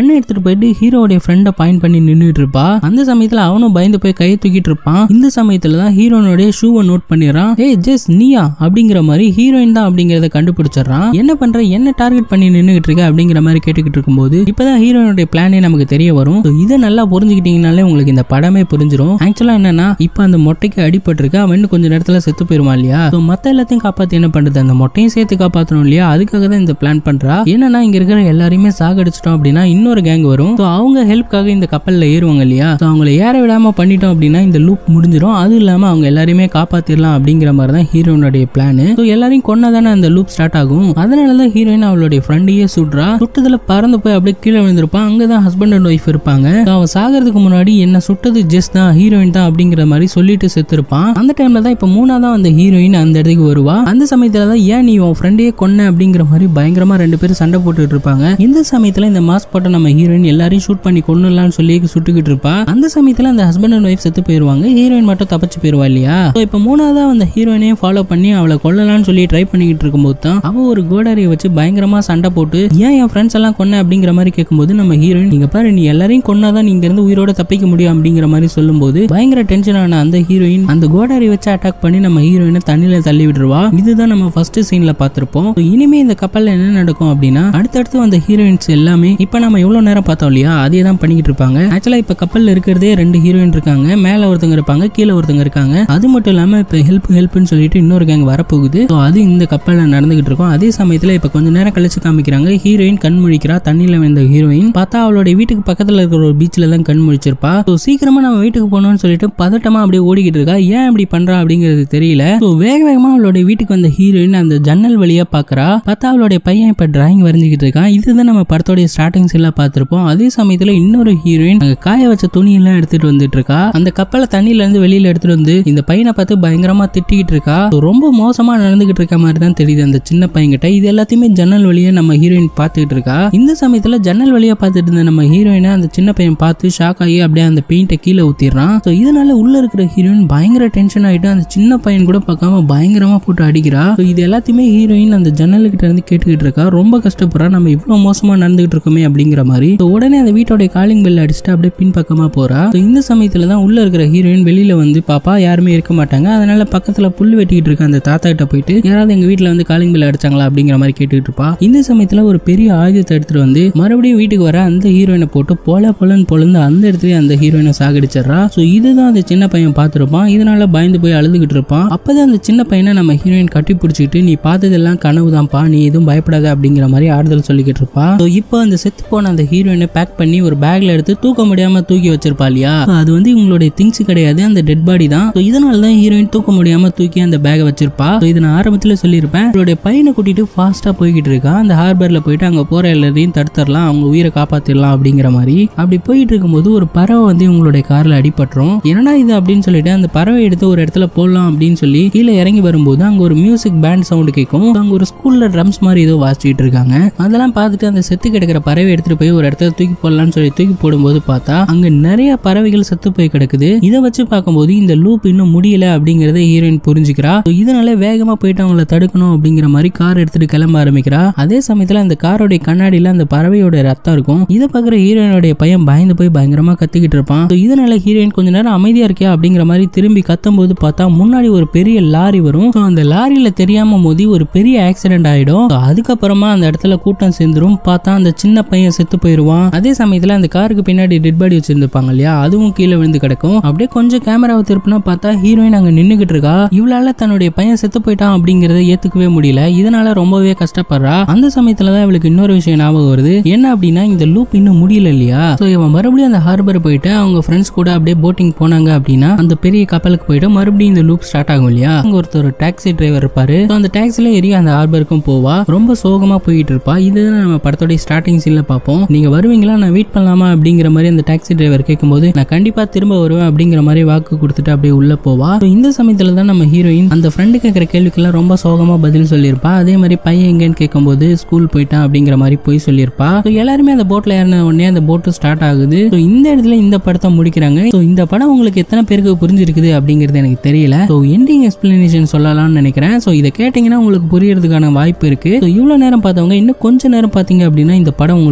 கண்ணை எடுத்துட்டு போயிட்டு ஹீரோடைய ஃப்ரெண்டை பாயிண்ட் பண்ணி நின்றுட்டு இருப்பா அந்த சமயத்துல அவனும் பயந்து போய் கையை தூக்கிட்டு இருப்பான் இந்த சமயத்துல தான் ஹீரோனுடைய ஷூவை நோட் பண்ணிடுறான் ஏய் ஜெஸ் நீயா அப்படிங்கிற மாதிரி ஹீரோயின் தான் அப்படிங்கறத கண்டுபிடிச்சிடறான் என்ன பண்ற என்ன டார்கெட் பண்ணி நின்னுகிட்டு இருக்க அப்படிங்கிற மாதிரி கேட்டுக்கிட்டு இருக்கும்போது இப்பதான் ஹீரோனுடைய பிளானே நமக்கு தெரிய வரும் So, இதை நல்லா புரிஞ்சுக்கிட்டீங்கனாலே உங்களுக்கு இந்த படமே புரிஞ்சிடும் ஆக்சுவலா என்னன்னா இப்ப அந்த மொட்டைக்கு அடிபட்டிருக்கு அவன் இன்னும் கொஞ்ச நேரத்துல செத்து போயிருவான் இல்லையா So, மத்த எல்லாத்தையும் காப்பாத்தி என்ன பண்றது அந்த மொட்டையும் சேர்த்து காப்பாத்தணும் இல்லையா அதுக்காக தான் இந்த பிளான் பண்றா என்னன்னா இங்க இருக்கிற எல்லாரையுமே சாகடிச்சிட்டோம் அப்படின்னா இன்னொரு கேங் வரும் So, அவங்க ஹெல்ப்காக இந்த கப்பல்ல ஏறுவாங்க இல்லையா So, அவங்கள ஏற விடாம பண்ணிட்டோம் அப்படின்னா இந்த லூப் முடிஞ்சிடும் அது இல்லாம அவங்க எல்லாரையுமே காப்பாத்திரலாம் அப்படிங்கிற மாதிரி தான் ஹீரோனுடைய பிளான் ஸோ எல்லாரையும் கொன்னதானே அந்த லூப் ஸ்டார்ட் ஆகும் அதனால தான் ஹீரோயின் அவளுடைய ஃப்ரெண்டையே சுடுறா சுட்டதுல பறந்து போய் அப்படியே கீழே விழுந்திருப்பான் அங்கதான் ஹஸ்பண்ட் அண்ட் ஒய்ஃப் இருப்பாங்க So, அவன் சாகிறதுக்கு முன்னாடி என்ன சுட்டது ஜெஸ் தான் ஹீரோயின் தான் அப்படிங்கிற மாதிரி சொல்லிட்டு செத்துருப்பான் அந்த டைம்ல தான் இப்ப மூணாதான் அந்த ஹீரோயின் அந்த இடத்துக்கு வருவா அந்த சமயத்துல தான் ஏன் நீ உன் ஃப்ரெண்டையே கொன்ன அப்படிங்கிற மாதிரி பயங்கரமா ரெண்டு பேரும் சண்டை போட்டுட்டு இருப்பாங்க இந்த சமயத்துல இந்த மாஸ்க் போட்ட நம்ம ஹீரோயின் எல்லாரையும் ஷூட் பண்ணி கொன்னுலாம்னு சொல்லி சுட்டுக்கிட்டு இருப்பா அந்த சமயத்துல அந்த ஹஸ்பண்ட் அண்ட் ஒய்ஃப் செத்து போயிருவாங்க ஹீரோயின் மட்டும் தப்பிச்சு போயிருவா இல்லையா So, இப்ப மூணாவதா அந்த ஹீரோயினையும் ஃபாலோ பண்ணி அவளை கொல்லலாம்னு சொல்லி ட்ரை பண்ணிக்கிட்டு இருக்கும்போது தான் அவ ஒரு கோடாரியை வச்சு பயங்கரமா சண்டை போட்டு ஏன் என் ஃப்ரெண்ட்ஸ் எல்லாம் கொன்ன அப்படிங்கிற மாதிரி கேட்கும்போது நம்ம ஹீரோயின் நீங்க பாரு நீ எல்லாரையும் கொன்னாதான் நீங்க இருந்து உயிரோட தப்பிக்க முடியும் அப்படிங்கிற மாதிரி சொல்லும்போது பயங்கர டென்ஷன் ஆன அந்த ஹீரோயின் அந்த கோடாரி வச்சு அட்டாக் பண்ணி நம்ம ஹீரோயினை தண்ணியில தள்ளி விட்டுருவா இதுதான் நம்ம ஃபர்ஸ்ட் சீன்ல பார்த்திருப்போம் So, இனிமே இந்த கப்பல்ல என்ன நடக்கும் அப்படின்னா அடுத்தடுத்து வந்த ஹீரோயின்ஸ் எல்லாமே இப்ப நம்ம எவ்வளவு நேரம் பார்த்தோம் இல்லையா அதே தான் பண்ணிக்கிட்டு இருப்பாங்க ஆக்சுவலா இப்ப கப்பல்ல இருக்கிறதே ரெண்டு ஹீரோயின் இருக்காங்க மேல ஒருத்தங்க இருப்பாங்க கீழே ஒருத்தங்க இருக்காங்க அது மட்டும் இல்லாம இப்ப ஹெல்ப் ஹெல்ப்னு சொல்லிட்டு இன்னொரு கேங் வரப்போகுது So, அது இந்த கப்பல்ல நடந்துகிட்டு இருக்கும் அதே சமயத்துல இப்ப கொஞ்ச நேரம் கழிச்சு காமிக்கிறாங்க ஹீரோயின் கண் முழிக்கிறா தண்ணியில வந்த ஹீரோயின் பார்த்தா அவளுடைய வீட்டுக்கு பக்கத்துல இருக்கிற ஒரு பீச்ல தான் கண் முழிச்சிருப்பா So, சீக்கிரமா நம்ம வீட்டுக்கு போகணும்னு சொல்லிட்டு பதட்டமா அப்படியே ஓடிக்கிட்டு இருக்கா ஏன் இப்படி பண்றா அப்படிங்கிறது தெரியல So, வேக வேகமா அவளுடைய வீட்டுக்கு வந்த ஹீரோயின் அந்த ஜன்னல் வழியா பாக்குறா பார்த்தா அவளுடைய பையன் இப்ப டிராயிங் வரைஞ்சிக்கிட்டு இருக்கான் இதுதான் நம்ம படத்தோடைய ஸ்டார்டிங் எல்லாம் பார்த்திருப்போம் அதே சமயத்துல இன்னொரு ஹீரோயின் அங்க காய வச்ச துணி எல்லாம் எடுத்துட்டு வந்துட்டு இருக்கா அந்த கப்பலை தண்ணியில இருந்து வெளியில எடுத்துட்டு வந்து இந்த பையனை பார்த்து பயங்கரமா திட்டிக்கிட்டு இருக்கா So, ரொம்ப மோசமா நடந்துகிட்டு இருக்க மாதிரி தான் தெரியுது அந்த சின்ன பையன்கிட்ட இது எல்லாத்தையுமே ஜன்னல் வழியா நம்ம ஹீரோயின் பார்த்துக்கிட்டு இருக்கா இந்த சமயத்துல ஜன்னல் வழியா பார்த்துட்டு இருந்த நம்ம ஹீரோயினை அந்த சின்ன பையன் பார்த்து ஷாக் ஆகி அப்படியே அந்த பெயிண்ட்டை கீழே ஊத்திடுறான் ஸோ இதனால உள்ள இருக்கிற ஹீரோயின் பயங்கர டென்ஷன் ஆயிட்டு அந்த சின்ன பையன் கூட பார்க்காம பயங்கரமா போட்டு அடிக்கிறா ஸோ இது எல்லாத்தையுமே ஹீரோயின் அந்த ஜன்னலுக்கிட்ட இருந்து கேட்டுக்கிட்டு இருக்கா ரொம்ப கஷ்டப்படுறா நம்ம இவ்வளவு மோசமா நடந்துகிட்டு இருக்கோமே அப்படிங்கிற மாதிரி So, உடனே அந்த வீட்டோட காலிங் பெல் அடிச்சுட்டு அப்படியே பின்பக்கமா போறா So, இந்த சமயத்துல தான் உள்ள இருக்கிற ஹீரோயின் வெளியில வந்து பாப்பா யாருமே இருக்க மாட்டாங்க அதனால பக்கத்துல புல் வெட்டிக்கிட்டு இருக்க அந்த தாத்தா கிட்ட போயிட்டு யாராவது எங்க வீட்ல வந்து காலிங் பெல் அடிச்சாங்களா அப்படிங்கிற மாதிரி கேட்டுக்கிட்டு இருப்பா இந்த சமயத்துல ஒரு பெரிய ஆயுதத்தை எடுத்துட்டு வந்து மறுபடியும் வீட்டுக்கு வர அந்த ஹீரோயினை போட்டு பொல பொலன்னு பொழுந்து அந்த இடத்துல அந்த ஹீரோயினை சாகடிச்சிடுறா ஸோ இதுதான் அந்த சின்ன பையன் பார்த்துருப்பான் இதனால பயந்து போய் அழுதுகிட்டு இருப்பான் அப்பதான் அந்த சின்ன பையனை நம்ம ஹீரோயின் கட்டி பிடிச்சிக்கிட்டு நீ பார்த்ததெல்லாம் கனவுதான்ப்பா நீ எதுவும் பயப்படாத அப்படிங்கிற மாதிரி ஆறுதல் சொல்லிக்கிட்டு இருப்பா ஸோ இப்போ அந்த செத்து போன அந்த ஹீரோயினை பேக் பண்ணி ஒரு பேக்ல எடுத்து தூக்க முடியாம தூக்கி வச்சிருப்பா இல்லையா So, அது வந்து உங்களுடைய திங்ஸ் கிடையாது அந்த டெட் பாடி தான் ஸோ இதனால தான் ஹீரோயின் தூக்க முடியாம தூக்கி அந்த பேக்கை வச்சிருப்பா ஸோ இதை நான் ஆரம்பத்தில் சொல்லியிருப்பேன் அவளுடைய பையனை கூட்டிட்டு ஃபாஸ்டா போய்கிட்டு இருக்கா அந்த ஹார்பர்ல போயிட்டு அங்க போற எல்லாரையும் தடுத்துடலாம் அவங்க உயிரை காப்பாத்திடலாம் அப்படிங்கிற மாதிரி அப்படி போயிட்டு இருக்கும்போது ஒரு பறவை வந்து இவங்களுடைய கார்ல அடிபட்டுரும் என்னடா இது அப்படின்னு சொல்லிட்டு அந்த பறவை எடுத்து ஒரு இடத்துல போடலாம் அப்படின்னு சொல்லி கீழே இறங்கி வரும்போது அங்க ஒரு மியூசிக் பேண்ட் சவுண்ட் கேட்கும் அங்க ஒரு ஸ்கூல்ல ட்ரம்ஸ் மாதிரி ஏதோ வாசிச்சுட்டு இருக்காங்க அதெல்லாம் பார்த்துட்டு அந்த செத்து கிடக்கிற பறவை எடுத்துட்டு போய் ஒரு இடத்துல தூக்கி போடலாம்னு சொல்லி தூக்கி போடும்போது பார்த்தா அங்க நிறைய பறவைகள் செத்து போய் கிடக்குது இதை வச்சு பார்க்கும்போது இந்த லூப் இன்னும் முடியல அப்படிங்கறத ஹீரோயின் புரிஞ்சுக்கிறா So, இதனால வேகமா போயிட்டு அவங்கள தடுக்கணும் அப்படிங்கிற மாதிரி கார் எடுத்துட்டு கிளம்ப ஆரம்பிக்கிறா அதே சமயத்துல அந்த காரோடைய கண்ணாடியில அந்த பறவையோட ரத்தம் இருக்கும் இதை பார்க்குற ஹீரோயினுடைய பையன் பயந்து போய் பயங்கரமா கத்திக்கிட்டு இருப்பான் So, இதனால ஹீரோயின் கொஞ்ச நேரம் அமைதியா இருக்கியா அப்படிங்கிற மாதிரி திரும்பி கத்தும்போது பார்த்தா முன்னாடி ஒரு பெரிய லாரி வரும் So, அந்த லாரியில தெரியாம மோதி ஒரு பெரிய ஆக்சிடென்ட் ஆயிடும் So, அதுக்கப்புறமா அந்த இடத்துல கூட்டம் சேர்ந்துரும் பார்த்தா அந்த சின்ன பையன் செத்து போயிருவான் அதே சமயத்துல அந்த காருக்கு பின்னாடி டெட் பாடி வச்சிருந்திருப்பாங்க இல்லையா அதுவும் கீழே விழுந்து கிடக்கும் அப்படியே கொஞ்சம் கேமராவை திருப்பினா பார்த்தா ஹீரோயின் அங்க நின்னுகிட்டு இருக்கா இவளால தன்னுடைய பையன் செத்து போயிட்டான் அப்படிங்கறத ஏத்துக்கவே முடியல இதனால ரொம்பவே கஷ்டப்படுறா அந்த சமயத்துல தான் இவளுக்கு இன்னொரு விஷயம் ஞாபகம் வருது என்ன அப்படின்னா இந்த லூப் இன்னும் முடியல இல்லையா சோ இவன் மறுபடியும் அந்த ஹார்பர் போயிட்டு அவங்க ஃப்ரெண்ட்ஸ் கூட அப்படியே போட்டிங் போனாங்க அப்படின்னா அந்த பெரிய கப்பலுக்கு போயிட்டு மறுபடியும் இந்த லூப் ஸ்டார்ட் ஆகும் இல்லையா அங்க ஒருத்தர் டாக்ஸி டிரைவர் இருப்பாரு So, அந்த டாக்ஸில ஏறி அந்த ஹார்பருக்கும் போவா ரொம்ப சோகமா போயிட்டு இருப்பா இதுதான் நம்ம படத்தோட ஸ்டார்டிங் சீன்ல பார்ப்போம் நீங்க வருவீங்களா நான் வெயிட் பண்ணலாமா அப்படிங்கிற மாதிரி அந்த டாக்ஸி டிரைவர் கேட்கும்போது நான் கண்டிப்பா திரும்ப வருவேன் அப்படிங்கிற மாதிரி வாக்கு கொடுத்துட்டு அப்படியே உள்ள போவா So, இந்த சமயத்துல தான் நம்ம ஹீரோயின் அந்த ஃப்ரெண்டு கேட்கிற கேள்விக்கெல்லாம் ரொம்ப சோகமா பதில் சொல்லியிருப்பா அதே மாதிரி பையன் எங்கன்னு கேட்கும்போது ஸ்கூல் போயிட்டான் அப்படிங்கிற மாதிரி போய் சொல்லியிருப்பா So, எல்லாருமே அந்த போட்ல ஏறின உடனே அந்த போட்டு ஸ்டார்ட் ஆகுது So, இந்த இடத்துல இந்த படத்தை முடிக்கிறாங்க So, இந்த படம் உங்களுக்கு எத்தனை பேருக்கு புரிஞ்சிருக்குது அப்படிங்கிறது எனக்கு தெரியல ஸோ எண்டிங் எக்ஸ்பிளனேஷன் சொல்லலாம்னு நினைக்கிறேன் ஸோ இதை கேட்டிங்கன்னா உங்களுக்கு புரியறதுக்கான வாய்ப்பு இருக்கு ஸோ இவ்வளோ நேரம் பார்த்தவங்க இன்னும் கொஞ்ச நேரம் பார்த்தீங்க அப்படின்னா இந்த படம் உங்களுக்கு ஈஸியாக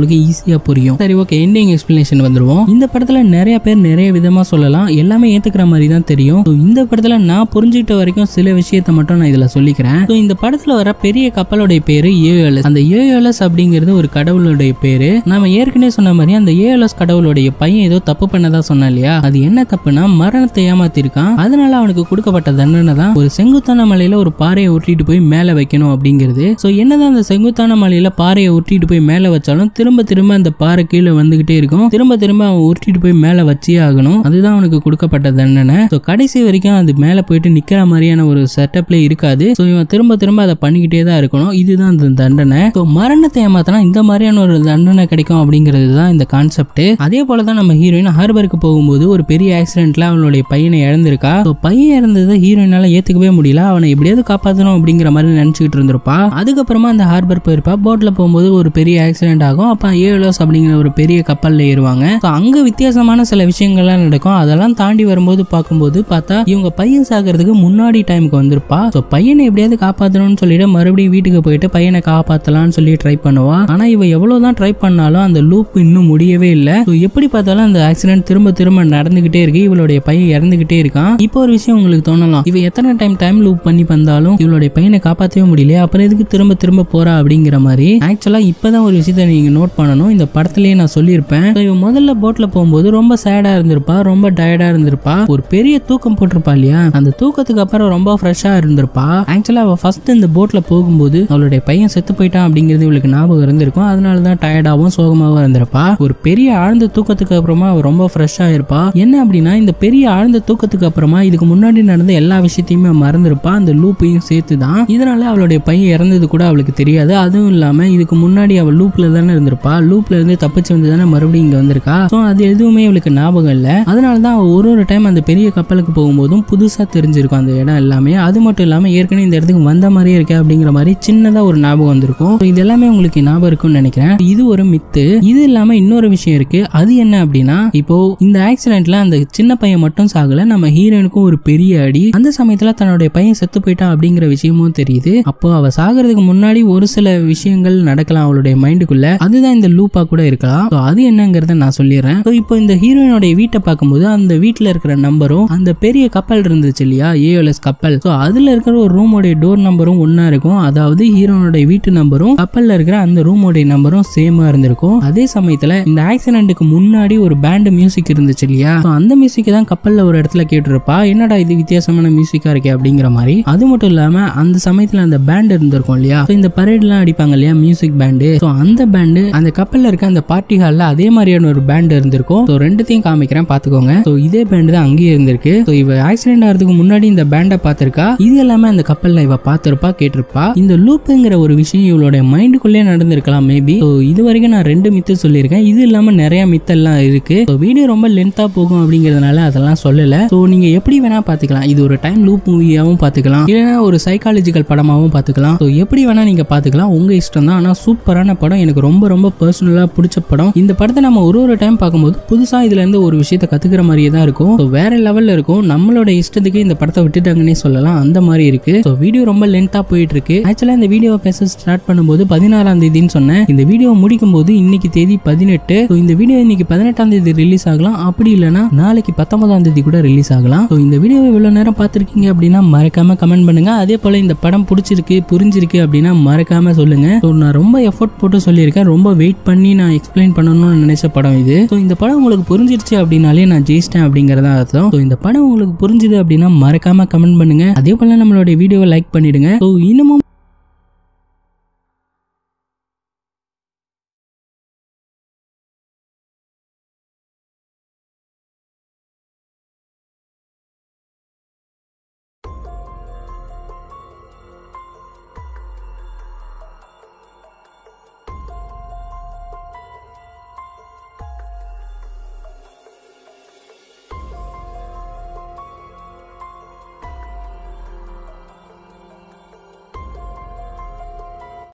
ஈஸியா புரியும் சரி ஓகே எண்டிங் எக்ஸ்பிளனேஷன் வந்துருவோம் இந்த படத்துல நிறைய பேர் நிறைய விதமா சொல்லலாம் எல்லாமே ஏத்துக்கிற மாதிரி தான் தெரியும் So, இந்த படத்துல நான் புரிஞ்சுக்கிட்ட வரைக்கும் சில விஷயத்த மட்டும் நான் இதுல சொல்லிக்கிறேன் So, இந்த படத்துல வர பெரிய கப்பலுடைய பேரு ஏஎல்எஸ் அந்த ஏஎல்எஸ் அப்படிங்கிறது ஒரு கடவுளுடைய பேரு நாம ஏற்கனவே சொன்ன மாதிரி அந்த ஏஎல்எஸ் கடவுளுடைய பையன் ஏதோ தப்பு பண்ணதா சொன்னா இல்லையா அது என்ன தப்புனா மரணத்தை ஏமாத்திருக்கான் அதனால அவனுக்கு கொடுக்கப்பட்ட தண்டனை தான் ஒரு செங்குத்தான மலையில ஒரு பாறையை உருட்டிட்டு போய் மேல வைக்கணும் அப்படிங்கிறது சோ என்னதான் அந்த செங்குத்தான மலையில பாறையை உருட்டிட்டு போய் மேல வச்சாலும் திரும்ப திரும்ப அந்த பாறை கீழே வந்துகிட்டே இருக்கும் திரும்ப திரும்ப அவன் உருட்டிட்டு போய் மேல வச்சே ஆகணும் அதுதான் அவனுக்கு கொடுக்கப்பட்ட தண்டனை சோ கடைசி வரைக்கும் அது மேல போயிட்டு நிக்கிற மாதிரியான ஒரு செட்டப்ல இருக்காது சோ இவன் திரும்ப திரும்ப அதை பண்ணிக்கிட்டே தான் இருக்கணும் இதுதான் அந்த தண்டனை சோ மரணத்தை ஏமாத்தினா இந்த மாதிரியான ஒரு தண்டனை கிடைக்கும் அப்படிங்கிறது தான் இந்த கான்செப்ட் அதே போல தான் நம்ம ஹீரோயின் ஹார்பருக்கு போகும்போது ஒரு பெரிய ஆக்சிடென்ட்ல அவளுடைய பையனை இழந்திருக்கா ஸோ பையன் இறந்ததை ஹீரோயினால ஏத்துக்கவே முடியல அவனை எப்படியாவது காப்பாற்றணும் அப்படிங்கிற மாதிரி நினைச்சுக்கிட்டு இருந்திருப்பா அதுக்கப்புறமா அந்த ஹார்பர் போயிருப்பா போட்ல போகும்போது ஒரு பெரிய ஆக்சிடென்ட் ஆகும் அப்ப ஏழோஸ் அப்படிங்கிற ஒரு பெரிய கப்பல்ல ஏறுவாங்க ஸோ அங்க வித்தியாசமான சில விஷயங்கள்லாம் நடக்கும் அதெல்லாம் தாண்டி வரும்போது பார்க்கும்போது பார்த்தா இவங்க பையன் சாகிறதுக்கு முன்னாடி டைமுக்கு வந்திருப்பா ஸோ பையனை எப்படியாவது காப்பாற்றணும்னு சொல்லிட்டு மறுபடியும் வீட்டுக்கு போயிட்டு பையனை காப்பாற்றலாம்னு சொல்லி ட்ரை பண்ணுவா ஆனா இவ எவ்வளவுதான் ட்ரை பண்ணாலும் அந்த லூப் இன்னும் முடியவே இல்லை ஸோ எப்படி பார்த்தாலும் அந்த ஆக்சிடென்ட் திரும்ப திரும்ப நடந்துகிட்டே இருக்கு இவளுடைய பையன் இறந்துகிட்டே இருக்கான் இப்போ ஒரு விஷயம் உங்களுக்கு தோணலாம் இவ எத்தனை டைம் டைம் லூப் பண்ணி வந்தாலும் இவளுடைய பையனை காப்பாற்றவே முடியல அப்புறம் எதுக்கு திரும்ப திரும்ப போறா அப்படிங்கிற மாதிரி ஆக்சுவலா இப்பதான் ஒரு விஷயத்த நீங்க நோட் பண்ணணும் இந்த படத்திலேயே நான் சொல்லியிருப்பேன் So, இவ முதல்ல போட்ல போகும்போது ரொம்ப சேடா இருந்திருப்பா ரொம்ப டயர்டா இருந்திருப்பா ஒரு பெரிய தூக்கம் போட்டிருப்பா இல்லையா அந்த தூக்கத்துக்கு அப்புறம் ரொம்ப ஃப்ரெஷ்ஷா இருந்திருப்பா ஆக்சுவலா அவ ஃபர்ஸ்ட் இந்த போட்ல போகும்போது அவளுடைய பையன் செத்து போயிட்டான் அப்படிங்கிறது இவளுக்கு ஞாபகம் இருந்திருக்கும் அதனால தான் டயர்டாவும் சோகமாவும் இருந்திருப்பா ஒரு பெரிய ஆழ்ந்த தூக்கத்துக்கு அப்புறமா அவ ரொம்ப ஃப்ரெஷ்ஷா இருப்பா என்ன அப்படின்னா இந்த பெரிய ஆழ்ந்த தூக்கத்துக்கு அப்புறமா இதுக்கு முன்னாடி நடந்த எல்லா விஷயத்தையுமே மறந்துருப்பா அந்த லூப்பையும் சேர்த்து தான் இதனால அவளுடைய பையன் இறந்தது கூட அவளுக்கு தெரியாது அதுவும் இல்லாம இதுக்கு முன்னாடி அவள் லூப்ல தானே இருந்திருப்பா லூப்ல இருந்து தப்பிச்சு வந்து தானே மறுபடியும் இங்க வந்திருக்கா ஸோ அது எதுவுமே அவளுக்கு ஞாபகம் இல்லை அதனால தான் அவள் ஒரு ஒரு டைம் அந்த பெரிய கப்பலுக்கு போகும்போதும் புதுசா தெரிஞ்சிருக்கும் அந்த இடம் எல்லாமே அது மட்டும் இல்லாம ஏற்கனவே இந்த இடத்துக்கு வந்த மாதிரியே இருக்கே அப்படிங்கிற மாதிரி சின்னதா ஒரு ஞாபகம் வந்திருக்கும் So, இது எல்லாமே உங்களுக்கு ஞாபகம் இருக்கும்னு நினைக்கிறேன் இது ஒரு மித்து இது இல்லாம இன்னொரு விஷயம் இருக்கு அது என்ன அப்படின்னா இப்போ இந்த ஆக்சிடென்ட்ல அந்த சின்ன பையன் மட்டும் சாகல நம்ம ஹீரோனுக்கும் ஒரு பெரிய அடி அந்த சமயத்துல தன்னுடைய பையன் செத்து போயிட்டான் அப்படிங்கிற விஷயமும் தெரியுது அப்போ அவ சாகிறதுக்கு முன்னாடி ஒரு சில விஷயங்கள் நடக்கலாம் அவளுடைய மைண்டுக்குள்ள அதுதான் இந்த லூப்பா கூட இருக்கலாம் So, அது என்னங்கிறத நான் சொல்லிடுறேன் So, இப்போ இந்த ஹீரோயினோட வீட்டை பார்க்கும்போது அந்த வீட்டுல இருக்கிற நம்பரும் அந்த பெரிய கப்பல் இருந்துச்சு இல்லையா ஏஎல்எஸ் கப்பல் ஸோ அதுல இருக்கிற ஒரு ரூமோடைய டோர் நம்பரும் ஒன்னா இருக்கும் அதாவது ஹீரோனோட வீட்டு நம்பரும் கப்பல்ல இருக்கிற அந்த ரூமோடைய நம்பரும் சேமா இருந்திருக்கும் அதே சமயத்துல இந்த ஆக்சிடென்ட்டுக்கு முன்னாடி ஒரு பேண்ட் மியூசிக் இருந்துச்சு இல்லையா So, அந்த மியூசிக் தான் கப்பல்ல ஒரு இடத்துல கேட்டிருப்பா என்னடா இது வித்தியாசமான மியூசிக்கா இருக்கே அப்படிங்கிற மாதிரி அது மட்டும் இல்லாம அந்த சமயத்துல அந்த பேண்ட் இருந்திருக்கும் இல்லையா So, இந்த பரேட்லாம் அடிப்பாங்க இல்லையா மியூசிக் பேண்டு ஸோ அந்த பேண்டு அந்த கப்பல்ல இருக்க அந்த பார்ட்டி ஹால்ல அதே மாதிரியான ஒரு பேண்ட் இருந்திருக்கும் ஸோ ரெண்டுத்தையும் காமிக்கிறேன் பாத்துக்கோங்க ஸோ இதே பேண்ட் தான் அங்கேயே இருந்திருக்கு ஸோ இவ ஆக்சிடென்ட் ஆகிறதுக்கு முன்னாடி இந்த பேண்டை பார்த்திருக்கா இது எல்லாமே அந்த கப்பல்ல இவ பார்த்திருப்பா கேட்டிருப்பா இந்த லூப்புங்கிற ஒரு விஷயம் இவளுடைய மைண்டுக்குள்ளே நடந்திருக்கலாம் மேபி ஸோ இது வரைக்கும் நான் ரெண்டு மித்து சொல்லியிருக்கேன் இது இல்லாம நிறைய மித்தெல்லாம் இருக்கு ஸோ வீடியோ ரொம்ப லென்த்தா போகும் அப்படிங்கிறதுனால அதெல்லாம் சொல்லல ஸோ நீங்க எப்படி வேணா பாத்துக்கலாம் இது ஒரு டைம் லூப் மூவியாவும் பாத்துக்கலாம் இல்லைன்னா ஒரு சைக்காலஜிக்கல் படமாவும் பாத்துக்கலாம் ஸோ எப்படி வேணா நீங்க பாத்துக்கலாம் உங்க இஷ்டம் தான் ஆனா சூப்பரான படம் எனக்கு ரொம்ப ரொம்ப பர்சனலா பிடிச்ச படம் இந்த படத்தை நம்ம ஒரு ஒரு டைம் பார்க்கும்போது புதுசா இதுல இருந்து ஒரு விஷயத்த கத்துக்கிற மாதிரியே தான் இருக்கும் ஸோ வேற லெவல்ல இருக்கும் நம்மளோட இஷ்டத்துக்கு இந்த படத்தை விட்டுட்டாங்கன்னே சொல்லலாம் அந்த மாதிரி இருக்கு ஸோ வீடியோ ரொம்ப லென்த்தா போயிட்டு இருக்கு ஆக்சுவலா இந்த வீடியோவை பேச ஸ்டார்ட் பண்ணும்போது பதினாறாம் தேதின்னு சொன்னேன் இந்த வீடியோ முடிக்கும் போது இன்னைக்கு தேதி பதினெட்டு ஸோ இந்த வீடியோ இன்னைக்கு பதினெட்டாம் தேதி ரிலீஸ் ஆகலாம் அப்படி இல்லைன்னா நாளைக்கு பத்தொன்பதாம் தேதி கூட ரிலீஸ் ஆகலாம் ஸோ இந்த வீடியோவை இவ்வளவு நேரம் பார்த்திருக்கீங்க அப்படின்னா மறக்காம கமெண்ட் பண்ணுங்க அதே போல இந்த படம் பிடிச்சிருக்கு புரிஞ்சிருக்கு அப்படின்னா மறக்காம சொல்லுங்க ஸோ நான் ரொம்ப எஃபோர்ட் போட்டு சொல்லியிருக்கேன் ரொம்ப வெயிட் பண்ணி நான் எக்ஸ்பிளைன் பண்ணணும்னு நினைச்ச படம் இது ஸோ இந்த படம் உங்களுக்கு புரிஞ்சிருச்சு அப்படின்னாலே நான் ஜெயிச்சிட்டேன் அப்படிங்கறதா அர்த்தம் ஸோ இந்த படம் உங்களுக்கு புரிஞ்சுது அப்படின்னா மறக்காம கமெண்ட் பண்ணுங்க அதே போல நம்மளுடைய வீடியோவை லைக் பண்ணிடுங்க ஸோ இன்னமும்